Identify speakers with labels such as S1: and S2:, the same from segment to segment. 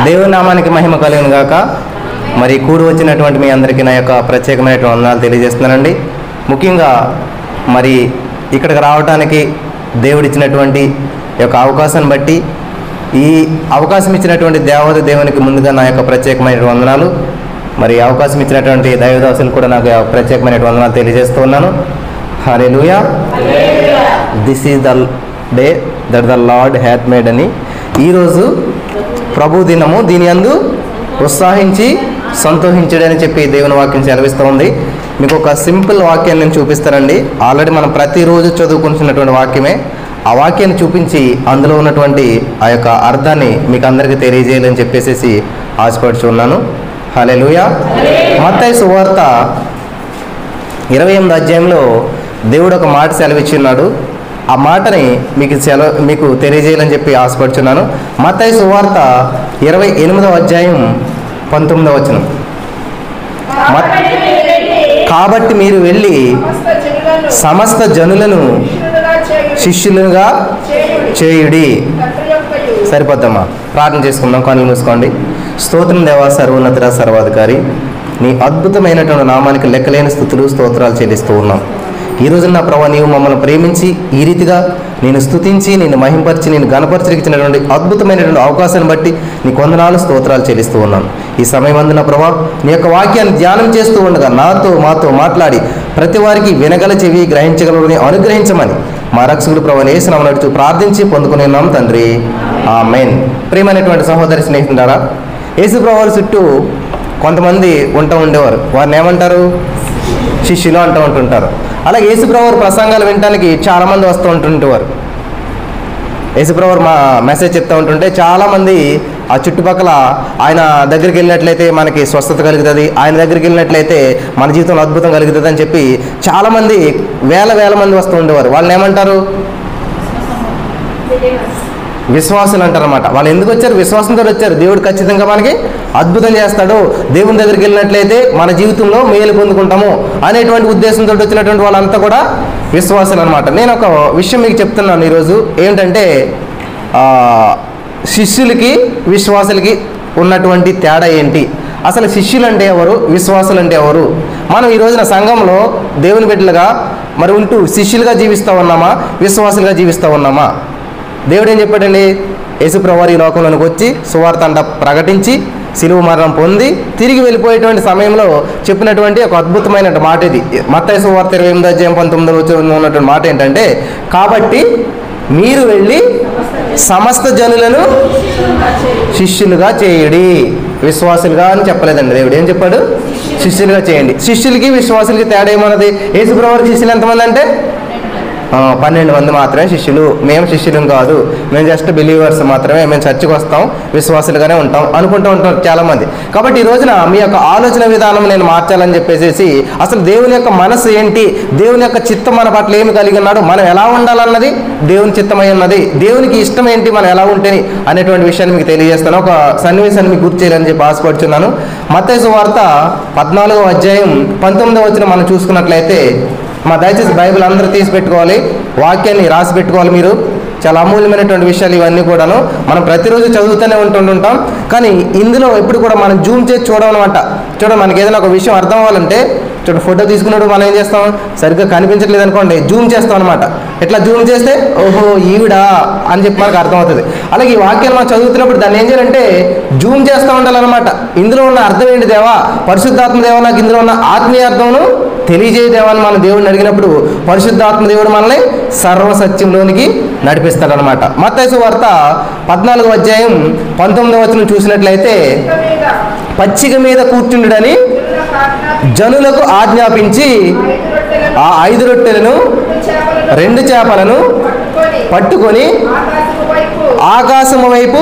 S1: దేవుని నామానికి మహిమ కలుగును గాక మరి కూడి వచ్చినటువంటి మీ అందరికీ నా యొక్క ప్రత్యేకమైనటువంటి వందనాలు తెలియజేస్తున్నానండి ముఖ్యంగా మరి ఇక్కడికి రావడానికి దేవుడిచ్చినటువంటి ఈ యొక్క అవకాశాన్ని బట్టి ఈ అవకాశం ఇచ్చినటువంటి దేవత దేవునికి ముందుగా నా యొక్క ప్రత్యేకమైన వందనాలు మరి అవకాశం ఇచ్చినటువంటి దైవదాసులు కూడా నాకు ప్రత్యేకమైన వందనాలు తెలియజేస్తూ ఉన్నాను హరే this is the day that the Lord hath made అని ఈరోజు ప్రభు దినము దీని అందు ఉత్సాహించి సంతోషించడని చెప్పి దేవుని వాక్యం సెలవిస్తూ ఉంది మీకు ఒక సింపుల్ వాక్యాన్ని నేను చూపిస్తానండి ఆల్రెడీ మనం ప్రతిరోజు చదువుకుంటున్నటువంటి వాక్యమే ఆ వాక్యాన్ని చూపించి అందులో ఉన్నటువంటి ఆ యొక్క అర్థాన్ని మీకు అందరికీ తెలియజేయాలని చెప్పేసి ఆశపడుచున్నాను హలే లూయా మత్తయి సువార్త ఇరవై ఎనిమిది అధ్యాయంలో దేవుడు ఒక మాట సెలవిచ్చున్నాడు ఆ మాటని మీకు సెలవు మీకు తెలియజేయాలని చెప్పి ఆశపడుచున్నాను మత్తయి సువార్త ఇరవై ఎనిమిదవ అధ్యాయం పంతొమ్మిదవ వచనం మత్- కాబట్టి మీరు వెళ్ళి సమస్త జనులను శిష్యులుగా చేయుడి సరిపోద్దమ్మా ప్రార్థన చేసుకుందాం కళ్ళు మూసుకోండి స్తోత్రం దేవా సర్వోన్నత సర్వాధికారి నీ అద్భుతమైనటువంటి నామానికి లెక్కలేని స్థుతులు స్తోత్రాలు చెల్లిస్తూ ఉన్నాం ఈ రోజు నా ప్రభా నీవు మమ్మల్ని ప్రేమించి ఈ రీతిగా నేను స్తుతించి నేను మహింపరిచి నేను గణపరిచినటువంటి అద్భుతమైనటువంటి అవకాశాన్ని బట్టి నీ కొందనాలు స్తోత్రాలు చెల్లిస్తూ ఉన్నాను ఈ సమయం అందున ప్రభా నీ యొక్క వాక్యాన్ని ధ్యానం చేస్తూ ఉండగా నాతో మాతో మాట్లాడి ప్రతి వారికి వినగల చెవి గ్రహించగలని అనుగ్రహించమని మా రక్షకుడు ప్రభు వేసిన నడుచు ప్రార్థించి పొందుకుని ఉన్నాం తండ్రి ఆ మెయిన్ ప్రియమైనటువంటి సహోదరి స్నేహితులారా యేసు ప్రభు వారి చుట్టూ కొంతమంది ఉంటూ ఉండేవారు వారిని ఏమంటారు శిష్యులు అంటూ ఉంటుంటారు అలాగే యేసుప్రభు వారి ప్రసంగాలు వినడానికి చాలామంది వస్తూ ఉంటుంటేవారు యేసుప్రభు వారు మా మెసేజ్ చెప్తూ ఉంటుంటే చాలామంది ఆ చుట్టుపక్కల ఆయన దగ్గరికి వెళ్ళినట్లయితే మనకి స్వస్థత కలుగుతుంది ఆయన దగ్గరికి వెళ్ళినట్లయితే మన జీవితంలో అద్భుతం కలుగుతుంది అని చెప్పి చాలామంది వేల వేల మంది వస్తూ ఉండేవారు వాళ్ళని ఏమంటారు విశ్వాసులు అంటారన్నమాట వాళ్ళు ఎందుకు వచ్చారు విశ్వాసంతో వచ్చారు దేవుడు ఖచ్చితంగా మనకి అద్భుతం చేస్తాడు దేవుని దగ్గరికి వెళ్ళినట్లయితే మన జీవితంలో మేలు పొందుకుంటాము అనేటువంటి ఉద్దేశంతో వచ్చినటువంటి వాళ్ళంతా కూడా విశ్వాసులు అనమాట నేను ఒక విషయం మీకు చెప్తున్నాను ఈరోజు ఏంటంటే ఆ, శిష్యులకి విశ్వాసులకి ఉన్నటువంటి తేడా ఏంటి అసలు శిష్యులు అంటే ఎవరు విశ్వాసులు అంటే ఎవరు మనం ఈ రోజున సంఘంలో దేవుని బిడ్డలుగా మరి ఉంటూ శిష్యులుగా జీవిస్తూ ఉన్నామా విశ్వాసులుగా జీవిస్తూ ఉన్నామా దేవుడు ఏం చెప్పాడండి యేసుప్రవారు ఈ లోకంలోనికి వచ్చి సువార్త అంట ప్రకటించి సిలువ మరణం పొంది తిరిగి వెళ్ళిపోయేటువంటి సమయంలో చెప్పినటువంటి ఒక అద్భుతమైన మాట ఇది మత్తయి సువార్త ఇరవై ఎనిమిది అధ్యాయం పంతొమ్మిది వచ్చి ఉన్నటువంటి మాట ఏంటంటే కాబట్టి మీరు వెళ్ళి సమస్త జనులను శిష్యులుగా చేయుడి విశ్వాసులుగా అని చెప్పలేదండి దేవుడు ఏం చెప్పాడు శిష్యులుగా చేయండి శిష్యులకి విశ్వాసులకి తేడా ఏమన్నది యేసుప్రవారికి శిష్యులు ఎంతమంది అంటే ఆ, పన్నెండు మంది మాత్రమే శిష్యులు మేము శిష్యులం కాదు మేము జస్ట్ బిలీవర్స్ మాత్రమే మేము చర్చికి వస్తాం విశ్వాసులుగానే ఉంటాం అనుకుంటూ ఉంటాం చాలా మంది కాబట్టి ఈ రోజున మీ యొక్క ఆలోచన విధానం నేను మార్చాలని చెప్పేసి అసలు దేవుని యొక్క మనసు ఏంటి దేవుని యొక్క చిత్తం మన పట్ల ఏమి కలిగి ఉన్నాడు మనం ఎలా ఉండాలన్నది దేవుని చిత్తమై ఉన్నది దేవునికి ఇష్టం ఏంటి మనం ఎలా ఉంటేని అనేటువంటి విషయాన్ని మీకు తెలియజేస్తాను ఒక సన్నివేశాన్ని మీకు గుర్తు చేయాలని చెప్పి ఆశపడుతున్నాను మత్తయి వార్త పద్నాలుగో అధ్యాయం పంతొమ్మిదో వచ్చిన మనం చూసుకున్నట్లయితే మా దయచేసి బైబిల్ అందరూ తీసి పెట్టుకోవాలి వాక్యాన్ని రాసి పెట్టుకోవాలి మీరు చాలా అమూల్యమైనటువంటి విషయాలు ఇవన్నీ కూడాను మనం ప్రతిరోజు చదువుతూనే ఉంటుంటాం కానీ ఇందులో ఎప్పుడు కూడా మనం జూమ్ చేసి చూడమన్నమాట చూడండి మనకి ఏదైనా ఒక విషయం అర్థం అవ్వాలంటే చూడండి ఫోటో తీసుకున్నప్పుడు మనం ఏం చేస్తాం సరిగ్గా కనిపించట్లేదు అనుకోండి జూమ్ చేస్తాం అనమాట ఇట్లా జూమ్ చేస్తే ఓహో ఈవిడా అని చెప్పి మనకు అర్థమవుతుంది అలాగే ఈ వాక్యాన్ని మనం చదువుతున్నప్పుడు దాన్ని ఏం చేయాలంటే జూమ్ చేస్తూ ఉండాలన్నమాట ఇందులో ఉన్న అర్థం ఏంటి దేవా పరిశుద్ధాత్మ దేవా నాకు ఇందులో ఉన్న ఆత్మీయ అర్థమును తెలియజేయదేవని మన దేవుడిని అడిగినప్పుడు పరిశుద్ధాత్మ దేవుడు మనల్ని సర్వసత్యంలోనికి నడిపిస్తాడనమాట మత్తైసు వార్త పద్నాలుగో అధ్యాయం పంతొమ్మిదవ వచనం చూసినట్లయితే పచ్చిక మీద కూర్చుండడని జనులకు ఆజ్ఞాపించి ఆ ఐదు రొట్టెలను రెండు చేపలను పట్టుకొని ఆకాశము వైపు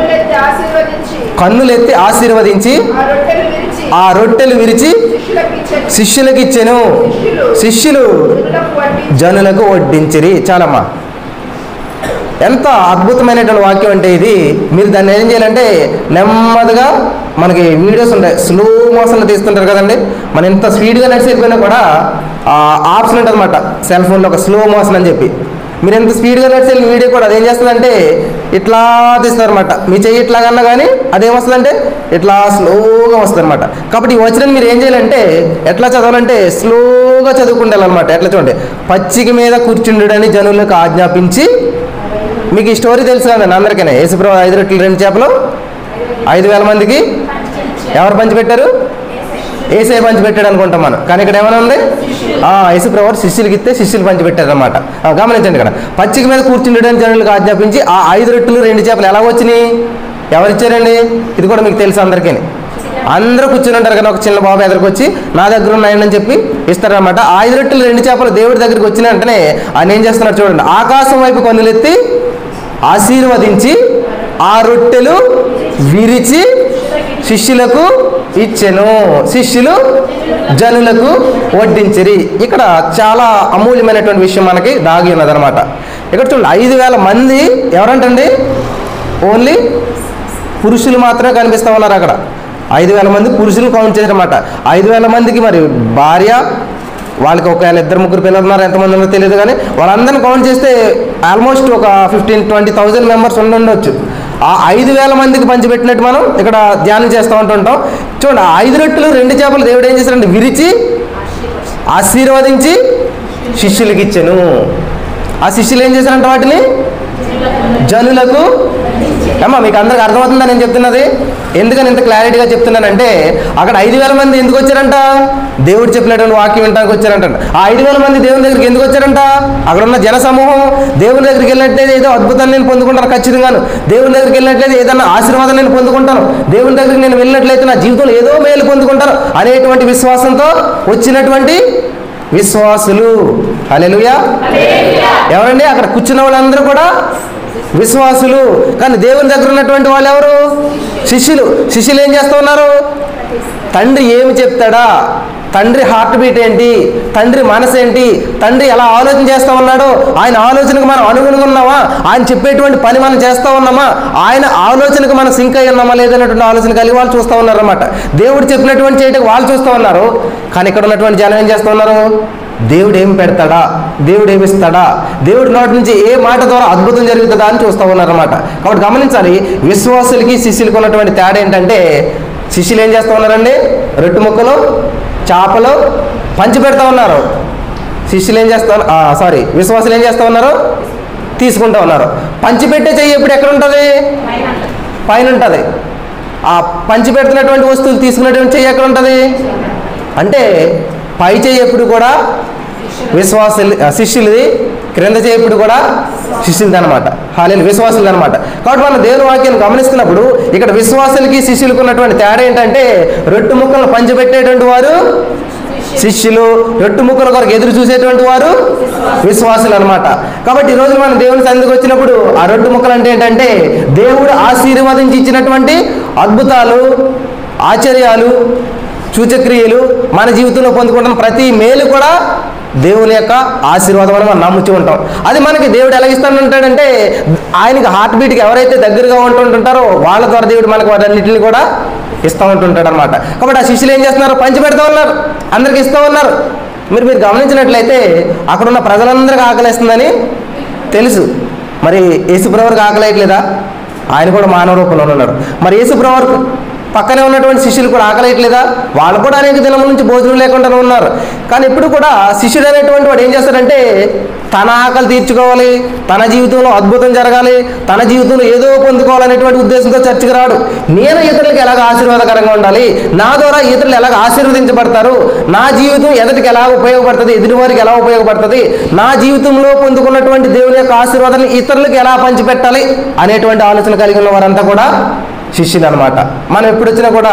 S1: కన్నులెత్తి ఆశీర్వదించి ఆ రొట్టెలు విరిచి శిష్యులకు ఇచ్చెను శిష్యులు జనులకు వడ్డించిరి చాలమ్మా ఎంత అద్భుతమైనటువంటి వాక్యం అంటే ఇది మీరు దాన్ని ఏం చేయాలంటే నెమ్మదిగా మనకి వీడియోస్ ఉంటాయి స్లో మోషన్లో తీస్తుంటారు కదండి మనం ఎంత స్పీడ్గా నడిచి వెళ్ళిపోయినా కూడా ఆప్షన్ ఉంటుంది అనమాట సెల్ ఫోన్లో ఒక స్లో మోషన్ అని చెప్పి మీరు ఎంత స్పీడ్గా నడిచే వీడియో కూడా అదేం చేస్తుందంటే ఇట్లా తీస్తుంది అనమాట మీ చెయ్యి ఇట్లా కన్నా కానీ అదేమొస్తుందంటే ఇట్లా స్లోగా వస్తుంది అనమాట కాబట్టి ఈ వచనం మీరు ఏం చేయాలంటే ఎట్లా చదవాలంటే స్లోగా చదువుకుంటారనమాట ఎట్లా చూడండి పచ్చిక మీద కూర్చుండని జనులకు ఆజ్ఞాపించి మీకు ఈ స్టోరీ తెలుసు కదండి అందరికీ యేసుప్రభు ఐదు రెట్లు రెండు చేపలు ఐదు వేల మందికి ఎవరు పంచిపెట్టారు ఏసే పంచి పెట్టాడు అనుకుంటాం మనం కానీ ఇక్కడ ఏమైనా ఉంది ఆ యేసుప్రభు శిష్యులకి ఇస్తే శిష్యులు పంచి పెట్టారు అనమాట గమనించండి ఇక్కడ పచ్చిక మీద కూర్చుండడానికి జనులకు ఆజ్ఞాపించి ఆ ఐదు రొట్టెలు రెండు చేపలు ఎలా వచ్చినాయి ఎవరు ఇచ్చారండి ఇది కూడా మీకు తెలుసు అందరికీ అందరూ కూర్చుని ఉంటారు కదా ఒక చిన్న బాబు ఎదురుకు వచ్చి నా దగ్గర ఉన్నాయని చెప్పి ఇస్తారనమాట ఆ ఐదు రొట్టెలు రెండు చేపలు దేవుడి దగ్గరికి వచ్చిన వెంటనే ఆయన ఏం చేస్తున్నారు చూడండి ఆకాశం వైపు కన్నులెత్తి ఆశీర్వదించి ఆ రొట్టెలు విరిచి శిష్యులకు ఇచ్చెను శిష్యులు జనులకు వడ్డించిరి ఇక్కడ చాలా అమూల్యమైనటువంటి విషయం మనకి దాగి ఉన్నదనమాట ఇక్కడ చూడండి ఐదు వేల మంది ఎవరంటండి ఓన్లీ పురుషులు మాత్రమే కనిపిస్తూ ఉన్నారు అక్కడ ఐదు వేల మంది పురుషులు కౌంట్ చేశారన్నమాట ఐదు వేల మందికి మరి భార్య వాళ్ళకి ఒకవేళ ఇద్దరు ముగ్గురు పిల్లలు ఉన్నారు ఎంతమంది ఉన్నారో తెలియదు కానీ వాళ్ళందరిని కౌంట్ చేస్తే ఆల్మోస్ట్ ఒక ఫిఫ్టీన్ ట్వంటీ థౌజండ్ మెంబర్స్ ఉండి ఉండొచ్చు ఆ ఐదు వేల మందికి పంచిపెట్టినట్టు మనం ఇక్కడ ధ్యానం చేస్తూ ఉంటుంటాం చూడండి ఆ ఐదు రొట్టెలు రెండు చేపలు దేవుడు ఏం చేశారంటే విరిచి ఆశీర్వదించి శిష్యులకి ఇచ్చాను ఆ శిష్యులు ఏం చేశారంట వాటిని జనులకు అమ్మా మీకు అందరికి అర్థమవుతుందా నేను చెప్తున్నది ఎందుకని ఇంత క్లారిటీగా చెప్తున్నానంటే అక్కడ ఐదు వేల మంది ఎందుకు వచ్చారంట దేవుడు చెప్పినటువంటి వాక్యం వినడానికి వచ్చారంట ఆ ఐదు వేల మంది దేవుని దగ్గరికి ఎందుకు వచ్చారంట అక్కడ ఉన్న జన సమూహం దేవుని దగ్గరికి వెళ్ళినట్లయితే ఏదో అద్భుతాన్ని నేను పొందుకుంటాను ఖచ్చితంగాను దేవుని దగ్గరికి వెళ్ళినట్లయితే ఏదైనా ఆశీర్వాదం నేను పొందుకుంటాను దేవుని దగ్గరికి నేను వెళ్ళినట్లయితే నా జీవితంలో ఏదో మేలు పొందుకుంటాను అనేటువంటి విశ్వాసంతో వచ్చినటువంటి విశ్వాసులు హల్లెలూయా ఎవరండి అక్కడ కూర్చున్న వాళ్ళందరూ కూడా విశ్వాసులు కానీ దేవుని దగ్గర ఉన్నటువంటి వాళ్ళు ఎవరు శిష్యులు శిష్యులు ఏం చేస్తూ ఉన్నారు తండ్రి ఏమి చెప్తాడా తండ్రి హార్ట్ బీట్ ఏంటి తండ్రి మనసు ఏంటి తండ్రి ఎలా ఆలోచన చేస్తూ ఉన్నాడో ఆయన ఆలోచనకు మనం అనుగుణంగా ఉన్నామా ఆయన చెప్పేటువంటి పని మనం చేస్తూ ఉన్నామా ఆయన ఆలోచనకు మనం సింక్ అయి ఉన్నామా లేదన్నటువంటి ఆలోచన కలిగి వాళ్ళు చూస్తూ ఉన్నారన్నమాట దేవుడు చెప్పినటువంటి చేయటం వాళ్ళు చూస్తూ ఉన్నారు కానీ ఇక్కడ ఉన్నటువంటి జనం ఏం చేస్తూ ఉన్నారు దేవుడు ఏం పెడతాడా దేవుడు ఏమి ఇస్తాడా దేవుడి నోటి నుంచి ఏ మాట ద్వారా అద్భుతం జరుగుతుందా అని చూస్తూ ఉన్నారన్నమాట కాబట్టి గమనించాలి విశ్వాసులకి శిష్యులకి ఉన్నటువంటి తేడా ఏంటంటే శిష్యులు ఏం చేస్తూ ఉన్నారండి రొట్టె ముక్కలు చేపలు పంచి పెడతా ఉన్నారు శిష్యులు ఏం చేస్తా సారీ విశ్వాసులు ఏం చేస్తూ ఉన్నారు తీసుకుంటూ ఉన్నారు పంచిపెట్టే చెయ్యి ఎప్పుడు ఎక్కడ ఉంటుంది పైన ఉంటుంది ఆ పంచి పెడుతున్నటువంటి వస్తువులు తీసుకున్నటువంటి చెయ్యి ఎక్కడ ఉంటుంది అంటే పై చెయ్యి ఎప్పుడు కూడా విశ్వాసులు ఆ, శిష్యులది క్రింద చేయప్పుడు కూడా శిష్యులది అనమాట హాలేలు విశ్వాసులది అనమాట కాబట్టి మనం దేవుని వాక్యాన్ని గమనిస్తున్నప్పుడు ఇక్కడ విశ్వాసులకి శిష్యులకు ఉన్నటువంటి తేడా ఏంటంటే రొట్టు ముక్కలను పంచిపెట్టేటువంటి వారు శిష్యులు రొట్టు ముక్కల కొరకు ఎదురు చూసేటువంటి వారు విశ్వాసులు అనమాట కాబట్టి ఈ రోజు మనం దేవుని సన్నిధికి వచ్చినప్పుడు ఆ రొట్టు ముక్కలు అంటే ఏంటంటే దేవుడు ఆశీర్వదించి ఇచ్చినటువంటి అద్భుతాలు ఆశ్చర్యాలు సూచక్రియలు మన జీవితంలో పొందుకుంటున్న ప్రతి మేలు కూడా దేవుని యొక్క ఆశీర్వాదం అని మనం నమ్ముతూ ఉంటాం అది మనకి దేవుడు ఎలా ఇస్తానంటాడంటే ఆయనకి హార్ట్ బీట్కి ఎవరైతే దగ్గరగా ఉంటుంటారో వాళ్ళ ద్వారా దేవుడు మనకు వాటన్నిటిని కూడా ఇస్తూ ఉంటుంటాడు అనమాట కాబట్టి ఆ శిష్యులు ఏం చేస్తున్నారు పంచి పెడతా ఉన్నారు అందరికి ఇస్తూ ఉన్నారు మీరు మీరు గమనించినట్లయితే అక్కడ ఉన్న ప్రజలందరికీ ఆకలిస్తుందని తెలుసు మరి యేసుప్రవరికి ఆకలేయట్లేదా ఆయన కూడా మానవ రూపంలో ఉన్నాడు మరి యేసుప్రవర్ పక్కనే ఉన్నటువంటి శిష్యులు కూడా ఆకలేయట్లేదా వాళ్ళు కూడా అనేక దినముల నుంచి భోజనం లేకుండా ఉన్నారు కానీ ఇప్పుడు కూడా శిష్యుడు అనేటువంటి వాడు ఏం చేస్తాడంటే తన ఆకలి తీర్చుకోవాలి తన జీవితంలో అద్భుతం జరగాలి తన జీవితంలో ఏదో పొందుకోవాలనేటువంటి ఉద్దేశంతో చర్చకు రాడు నేను ఇతరులకు ఎలాగ ఆశీర్వాదకరంగా ఉండాలి నా ద్వారా ఇతరులు ఎలాగ ఆశీర్వదించబడతారు నా జీవితం ఎదుటికి ఎలా ఉపయోగపడుతుంది ఎదుటి వారికి ఎలా ఉపయోగపడుతుంది నా జీవితంలో పొందుకున్నటువంటి దేవుని యొక్క ఆశీర్వాదాన్ని ఇతరులకు ఎలా పంచిపెట్టాలి అనేటువంటి ఆలోచన కలిగి ఉన్న వారంతా కూడా శిష్యులు అనమాట మనం ఎప్పుడు వచ్చినా కూడా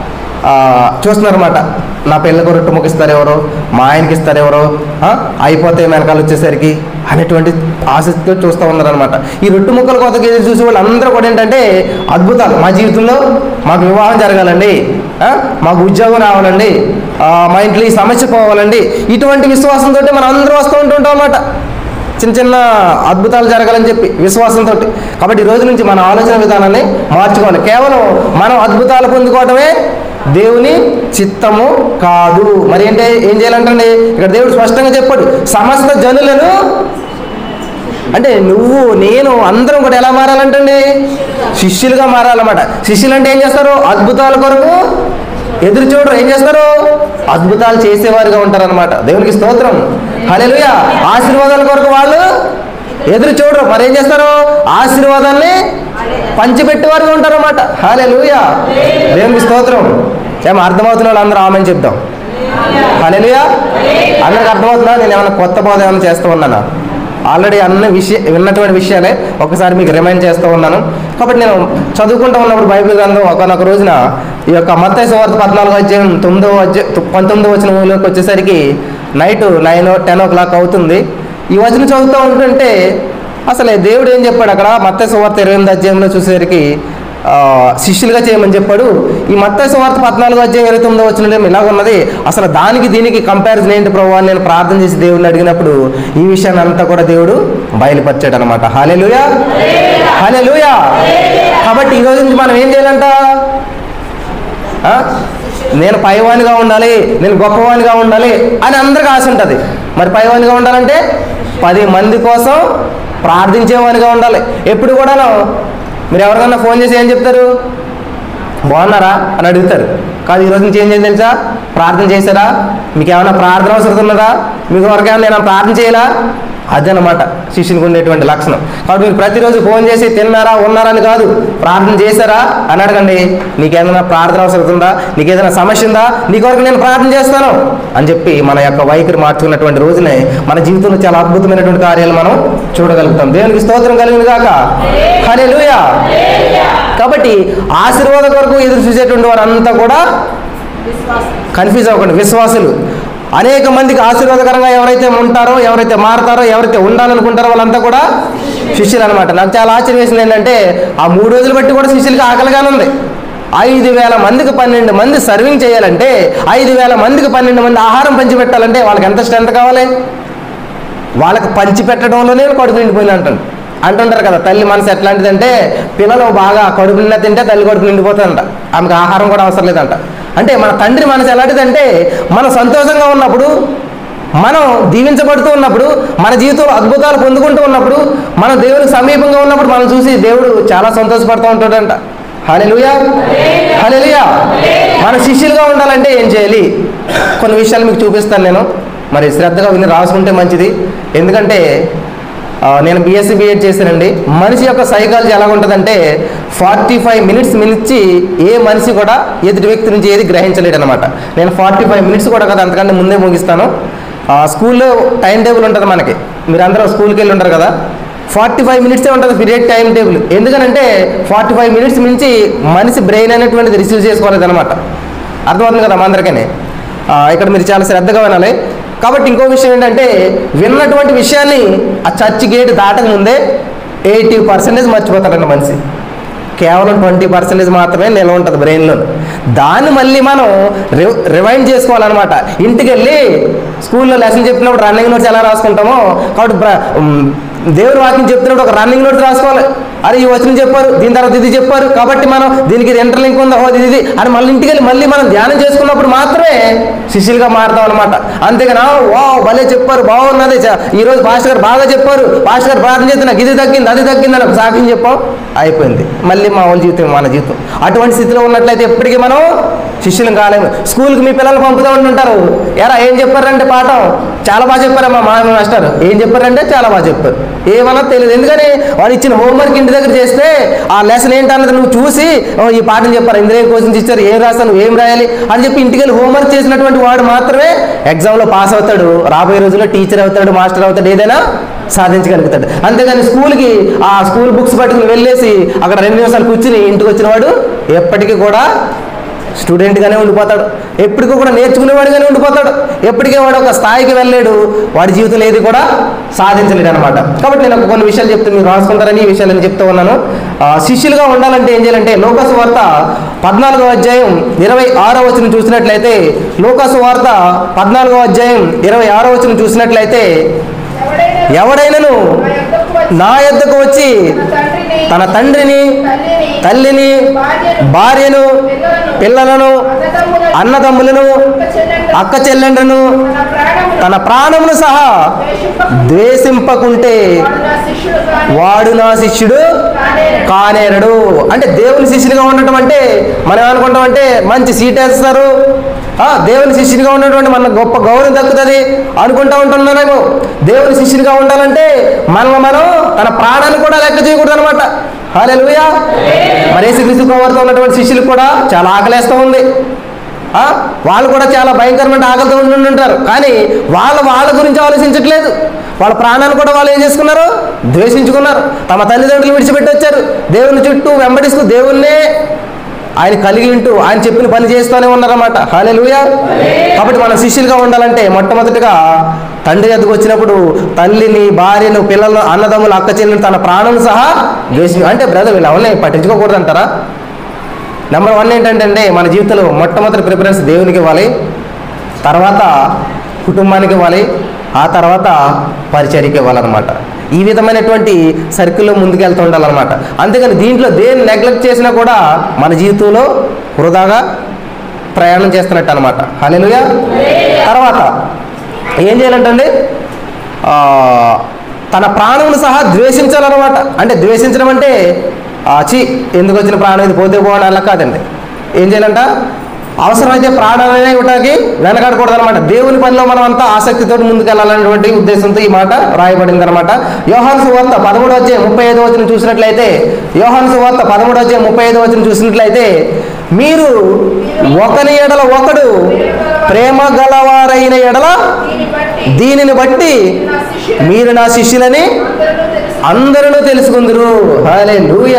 S1: ఆ, చూస్తున్నారన్నమాట నా పిల్లలకు రొట్టె ముగిస్తారు ఎవరో మా ఆయనకి ఇస్తారు ఎవరో ఆ, అయిపోతే వెనకాల వచ్చేసరికి అనేటువంటి ఆసక్తితో చూస్తూ ఉన్నారనమాట ఈ రొట్టె ముక్కల కొత్తగా ఎదురు చూసే వాళ్ళు అందరూ కూడా ఏంటంటే అద్భుతాలు మా జీవితంలో మాకు వివాహం జరగాలండి ఆ, మాకు ఉద్యోగం రావాలండి ఆ, మా ఇంట్లో ఈ సమస్య పోవాలండి ఇటువంటి విశ్వాసంతో మనం అందరూ వస్తూ ఉంటుంటాం అన్నమాట చిన్న చిన్న అద్భుతాలు జరగాలని చెప్పి విశ్వాసంతో కాబట్టి ఈ రోజు నుంచి మన ఆలోచన విధానాన్ని మార్చుకోవాలి కేవలం మనం అద్భుతాలు పొందుకోవటమే దేవుని చిత్తము కాదు మరి ఏంటి ఏం చేయాలంటండి ఇక్కడ దేవుడు స్పష్టంగా చెప్పాడు సమస్త జనులను అంటే నువ్వు నేను అందరం కూడా ఎలా మారాలంటండి శిష్యులుగా మారాలన్నమాట శిష్యులు అంటే ఏం చేస్తారు అద్భుతాల కొరకు ఎదురు చూడరు ఏం చేస్తారు అద్భుతాలు చేసేవారుగా ఉంటారన్నమాట దేవునికి స్తోత్రం హల్లెలూయా ఆశీర్వాదాల కొరకు వాళ్ళు ఎదురు చూడరు మరి ఏం చేస్తారు ఆశీర్వాదాన్ని పంచిపెట్టేవారుగా ఉంటారన్నమాట హల్లెలూయా దేవునికి స్తోత్రం ఏమో అర్థమవుతున్న వాళ్ళు అందరూ ఆమెను చెప్దాం హల్లెలూయా అందరికి అర్థమవుతుందా నేను ఏమైనా కొత్త బోధ ఏమైనా చేస్తూ ఉన్నానా ఆల్రెడీ అన్ని విషయ విన్నటువంటి విషయాలే ఒకసారి మీకు రిమైండ్ చేస్తూ ఉన్నాను కాబట్టి నేను చదువుకుంటూ ఉన్నప్పుడు బైబిల్ గ్రంథం ఒకనొక రోజున ఈ యొక్క మత్తయి సువార్త పద్నాలుగు అధ్యాయం తొమ్మిదో అధ్యాయం పంతొమ్మిదో వచ్చిన ఊళ్ళోకి వచ్చేసరికి night nine ten o'clock అవుతుంది ఈ వచనం చదువుతూ ఉంటుంటే అసలు దేవుడు ఏం చెప్పాడు అక్కడ మత్తయి సువార్త ఇరవై ఎనిమిది అధ్యాయంలో చూసేసరికి ఆ, శిష్యులుగా చేయమని చెప్పాడు ఈ మత్త సువార్త పద్నాలుగు అధ్యాయం ఇరవై తొమ్మిదో వచ్చిన ఇలాగ ఉన్నది అసలు దానికి దీనికి కంపారిజన్ ఏంటి ప్రభు అని నేను ప్రార్థన చేసి దేవుడిని అడిగినప్పుడు ఈ విషయాన్ని అంతా కూడా దేవుడు బయలుపరిచాడు అనమాట హాలెలుయా హాలెలుయా కాబట్టి ఈ రోజు నుంచి మనం ఏం చేయాలంట ఆ? నేను పైవానిగా ఉండాలి నేను గొప్పవానిగా ఉండాలి అని అందరికి ఆశ ఉంటుంది మరి పైవానిగా ఉండాలంటే పది మంది కోసం ప్రార్థించేవానిగా ఉండాలి ఎప్పుడు కూడాను మీరు ఎవరికన్నా ఫోన్ చేసి ఏం చెప్తారు బాగున్నారా అని అడుగుతారు కాదు ఈరోజు నుంచి ఏం చేయాలి తెలుసా ప్రార్థన చేశారా మీకు ఏమైనా ప్రార్థన అవసరం ఉన్నదా మీకు ఎవరికైనా నేను ప్రార్థన చేయాలా అదనమాట శిష్యునికి ఉండేటువంటి లక్షణం కాబట్టి మీరు ప్రతిరోజు ఫోన్ చేసి తిన్నారా ఉన్నారా అని కాదు ప్రార్థన చేశారా అని అడగండి నీకేదైనా ప్రార్థన అవసరం ఉందా నీకేదైనా సమస్య ఉందా నీ కొరకు నేను ప్రార్థన చేస్తాను అని చెప్పి మన యొక్క వైఖరి మార్చుకున్నటువంటి రోజునే మన జీవితంలో చాలా అద్భుతమైనటువంటి కార్యాలు మనం చూడగలుగుతాం దేవునికి స్తోత్రం కలిగింది కాక హరే కాబట్టి ఆశీర్వాద కొరకు ఎదురు చూసేటువంటి వారంతా కూడా కన్ఫ్యూజ్ అవ్వకండి విశ్వాసులు అనేక మందికి ఆశీర్వాదకరంగా ఎవరైతే ఉంటారో ఎవరైతే మారతారో ఎవరైతే ఉండాలనుకుంటారో వాళ్ళంతా కూడా శిష్యులు అనమాట నాకు చాలా ఆశ్చర్యం వేసింది ఏంటంటే ఆ మూడు రోజులు బట్టి కూడా శిష్యులకి ఆకలిగానే ఉంది ఐదు వేల మందికి పన్నెండు మంది సర్వింగ్ చేయాలంటే ఐదు వేల మందికి పన్నెండు మంది ఆహారం పంచి పెట్టాలంటే వాళ్ళకి ఎంత స్ట్రెంత్ కావాలి వాళ్ళకి పంచి పెట్టడంలోనే కడుపు నిండిపోయింది అంటాను అంటుంటారు కదా తల్లి మనసు ఎట్లాంటిదంటే పిల్లలు బాగా కడుపు నిండా తింటే తల్లి కడుపు నిండిపోతుందంట ఆమెకు ఆహారం కూడా అవసరం లేదంట అంటే మన తండ్రి మనసు ఎలాంటిదంటే మనం సంతోషంగా ఉన్నప్పుడు మనం దీవించబడుతూ ఉన్నప్పుడు మన జీవితంలో అద్భుతాలు పొందుకుంటూ ఉన్నప్పుడు మనం దేవునికి సమీపంగా ఉన్నప్పుడు మనం చూసి దేవుడు చాలా సంతోషపడుతూ ఉంటాడంట హలెలుయా హలెలుయా మన శిష్యులుగా ఉండాలంటే ఏం చేయాలి కొన్ని విషయాలు మీకు చూపిస్తాను నేను మరి శ్రద్ధగా విని రాసుకుంటే మంచిది ఎందుకంటే ఆ, నేను బీఎస్సీ బీఎడ్ చేశానండి మనిషి యొక్క సైకాలజీ ఎలా ఉంటుందంటే ఫార్టీ ఫైవ్ మినిట్స్ మించి ఏ మనిషి కూడా ఎదుటి వ్యక్తి నుంచి ఏది గ్రహించలేడు అనమాట నేను ఫార్టీ ఫైవ్ మినిట్స్ కూడా కదా అంతకంటే ముందే ముగిస్తాను ఆ, స్కూల్లో టైం టేబుల్ ఉంటుంది మనకి మీరు అందరూ స్కూల్కి వెళ్ళి ఉంటారు కదా ఫార్టీ ఫైవ్ మినిట్సే ఉంటుంది పీరియడ్ టైం టేబుల్ ఎందుకనంటే ఫార్టీ ఫైవ్ మినిట్స్ మించి మనిషి బ్రెయిన్ అనేటువంటిది రిసీవ్ చేసుకోలేదు అనమాట అర్థమవుతుంది కదా మా అందరికీ ఆ, ఇక్కడ మీరు చాలా శ్రద్ధగా వినాలి కాబట్టి ఇంకో విషయం ఏంటంటే విన్నటువంటి విషయాన్ని ఆ చర్చ్ గేట్ దాటక ముందే ఎయిటీ పర్సెంటేజ్ మర్చిపోతాడండి మనిషి కేవలం ట్వంటీ పర్సెంటేజ్ మాత్రమే నిల్వ ఉంటుంది బ్రెయిన్లో దాన్ని మళ్ళీ మనం రి రివైండ్ చేసుకోవాలన్నమాట ఇంటికి వెళ్ళి స్కూల్లో లెసన్ చెప్పినప్పుడు రన్నింగ్ నోట్స్ ఎలా రాసుకుంటామో కాబట్టి బ్ర- ఉమ్, దేవుని వాక్యం చెప్తున్నప్పుడు ఒక రన్నింగ్ నోట్స్ రాసుకోవాలి అరే ఈ వచనం చెప్పారు దీని తర్వాత ఇది చెప్పారు కాబట్టి మనం దీనికి ఇది ఇంటర్లింక్ ఉందా ఓ ఇది ఇది అని మళ్ళీ ఇంటికి వెళ్ళి మళ్ళీ మనం ధ్యానం చేసుకున్నప్పుడు మాత్రమే శిష్యులుగా మారుతాం అనమాట అంతేగానా వా భలే చెప్పారు బాగున్నది చ- ఈ రోజు పాస్టర్ గారు బాగా చెప్పారు పాస్టర్ గారు ప్రార్థన చేస్తే నాకు ఇది తగ్గింది అది తగ్గింది అని ఒక సాక్ష్యం చెప్పాం అయిపోయింది మళ్ళీ మా వాళ్ళ జీవితం మన జీవితం అటువంటి స్థితిలో ఉన్నట్లయితే ఎప్పటికీ మనం శిష్యులం కాలేము స్కూల్కి మీ పిల్లలు పంపుతూ ఉంటుంటారు ఎరా ఏం చెప్పారంటే పాఠం చాలా బాగా చెప్పారమ్మా మా మాస్టర్ ఏం చెప్పారంటే చాలా బాగా చెప్పారు ఏమన్నా తెలియదు ఎందుకని వాడు ఇచ్చిన హోంవర్క్ ఇంటి దగ్గర చేస్తే ఆ లెసన్ ఏంటన్నది నువ్వు చూసి "ఓ, ఈ పాఠం చెప్పారు ఇందులో ఏం క్వశ్చన్స్ ఇచ్చారు ఏం రాస్తాను ఏం రాయాలి అని చెప్పి ఇంటికి వెళ్ళి హోంవర్క్ చేసినటువంటి వాడు మాత్రమే ఎగ్జామ్లో పాస్ అవుతాడు రాబోయే రోజుల్లో టీచర్ అవుతాడు మాస్టర్ అవుతాడు ఏదైనా సాధించగలుగుతాడు అంతేగాని స్కూల్కి ఆ స్కూల్ బుక్స్ పట్టుకుని వెళ్ళేసి అక్కడ రెండు నిమిషాలు కూర్చుని ఇంటికి వచ్చిన వాడు ఎప్పటికీ కూడా స్టూడెంట్గానే ఉండిపోతాడు ఎప్పటికీ కూడా నేర్చుకునేవాడిగానే ఉండిపోతాడు ఎప్పటికీ వాడు ఒక స్థాయికి వెళ్ళలేడు వాడి జీవితంలో ఏది కూడా సాధించలేడు అనమాట కాబట్టి నేను ఒక కొన్ని విషయాలు చెప్తే మీరు రాసుకుంటారని ఈ విషయాలు నేను చెప్తూ ఉన్నాను ఆ, శిష్యులుగా ఉండాలంటే ఏం చేయాలంటే లోకాసు వార్త పద్నాలుగో అధ్యాయం ఇరవై ఆరో వచనం చూసినట్లయితే లోకాసు వార్త పద్నాలుగో అధ్యాయం ఇరవై ఆరో వచనం చూసినట్లయితే
S2: ఎవడైనా
S1: ఎవడైనను
S2: నా యొద్దకు వచ్చి
S1: నా యొద్దకు వచ్చి
S2: తన తండ్రిని
S1: తన తండ్రిని
S2: తల్లిని
S1: తల్లిని
S2: భార్యను
S1: భార్యను
S2: పిల్లలను
S1: పిల్లలను
S2: అన్నదమ్ములను
S1: అన్నదమ్ములను
S2: అక్క చెల్లెళ్ళను
S1: అక్క చెల్లెండ్రను
S2: తన ప్రాణమును
S1: తన ప్రాణమును సహా
S2: ద్వేషింపక
S1: ద్వేషింపకుంటే
S2: వాడు నా శిష్యుడు కాని
S1: వాడు నా శిష్యుడు
S2: కానేరడు.
S1: కానేరడు అంటే దేవుని శిష్యునిగా ఉండటం అంటే మనం ఏమనుకుంటాం అంటే మంచి సీట్ వేస్తారు ఆ, దేవుని శిష్యునిగా ఉన్నటువంటి మన గొప్ప గౌరవం దక్కుతుంది అనుకుంటా ఉంటున్నానేమో దేవుని శిష్యునిగా ఉండాలంటే మనం మనం తన ప్రాణాన్ని కూడా లెక్క చేయకూడదు అనమాట హాలెలుయా మరి యేసుక్రీస్తు ప్రభువారితో ఉన్నటువంటి శిష్యులకు కూడా చాలా ఆకలేస్తూ ఉంది ఆ, వాళ్ళు కూడా చాలా భయంకరమైన ఆకలితో ఉండి ఉంటారు కానీ వాళ్ళు వాళ్ళ గురించి ఆలోచించట్లేదు వాళ్ళ ప్రాణాన్ని కూడా వాళ్ళు ఏం చేసుకున్నారు ద్వేషించుకున్నారు తమ తల్లిదండ్రులు విడిచిపెట్టి వచ్చారు దేవుని చుట్టూ వెంబడిస్తూ దేవుణ్ణే ఆయన కలిగి ఉంటూ ఆయన చెప్పిన పని చేస్తూనే ఉన్నారన్నమాట హాలే కాబట్టి మన శిష్యులుగా ఉండాలంటే మొట్టమొదటిగా తండ్రి ఎదుగు వచ్చినప్పుడు తల్లిని భార్యను పిల్లలను అన్నదమ్ములు అక్క చెల్లెలు తన ప్రాణం సహా ద్వేషి అంటే బ్రదర్ వీళ్ళు ఎవరిని పట్టించుకోకూడదు అంటారా నెంబర్ వన్ ఏంటంటే అండి మన జీవితంలో మొట్టమొదటి ప్రిఫరెన్స్ దేవునికి ఇవ్వాలి తర్వాత కుటుంబానికి ఇవ్వాలి ఆ తర్వాత పరిచర్యకి ఇవ్వాలన్నమాట ఈ విధమైనటువంటి సర్కిల్లో ముందుకు వెళ్తూ ఉండాలన్నమాట అంతేగాని దీంట్లో దేన్ని నెగ్లెక్ట్ చేసినా కూడా మన జీవితంలో వృధాగా ప్రయాణం చేస్తున్నట్టు అనమాట హల్లెలూయా తర్వాత ఏం చేయాలంటండి ఆ, తన ప్రాణమును సహా ద్వేషించాలన్నమాట అంటే ద్వేషించడం అంటే ఆ, చి ఎందుకు వచ్చిన ప్రాణం ఇది పోతే పోవడం అలా కాదండి ఏం చేయాలంట అవసరమైతే ప్రాణాలనే ఇవ్వడానికి వెనకాడకూడదు అనమాట దేవుని పనిలో మనం అంతా ఆసక్తితో ముందుకెళ్ళాలనేటువంటి ఉద్దేశంతో ఈ మాట రాయబడింది అనమాట యోహాను సువార్త పదమూడు వచ్చే ముప్పై ఐదు వచ్చిన చూసినట్లయితే యోహాను సువార్త పదమూడు వచ్చే ముప్పై ఐదు వచ్చిన చూసినట్లయితే మీరు ఒకని ఎడల ఒకడు ప్రేమ గలవారైన ఎడల
S2: దీన్ని బట్టి
S1: దీనిని బట్టి
S2: నా శిష్యుడు
S1: మీరు నా శిష్యులని
S2: అందరూ తెలుసు
S1: అందరూ తెలుసుకుందరు హాలే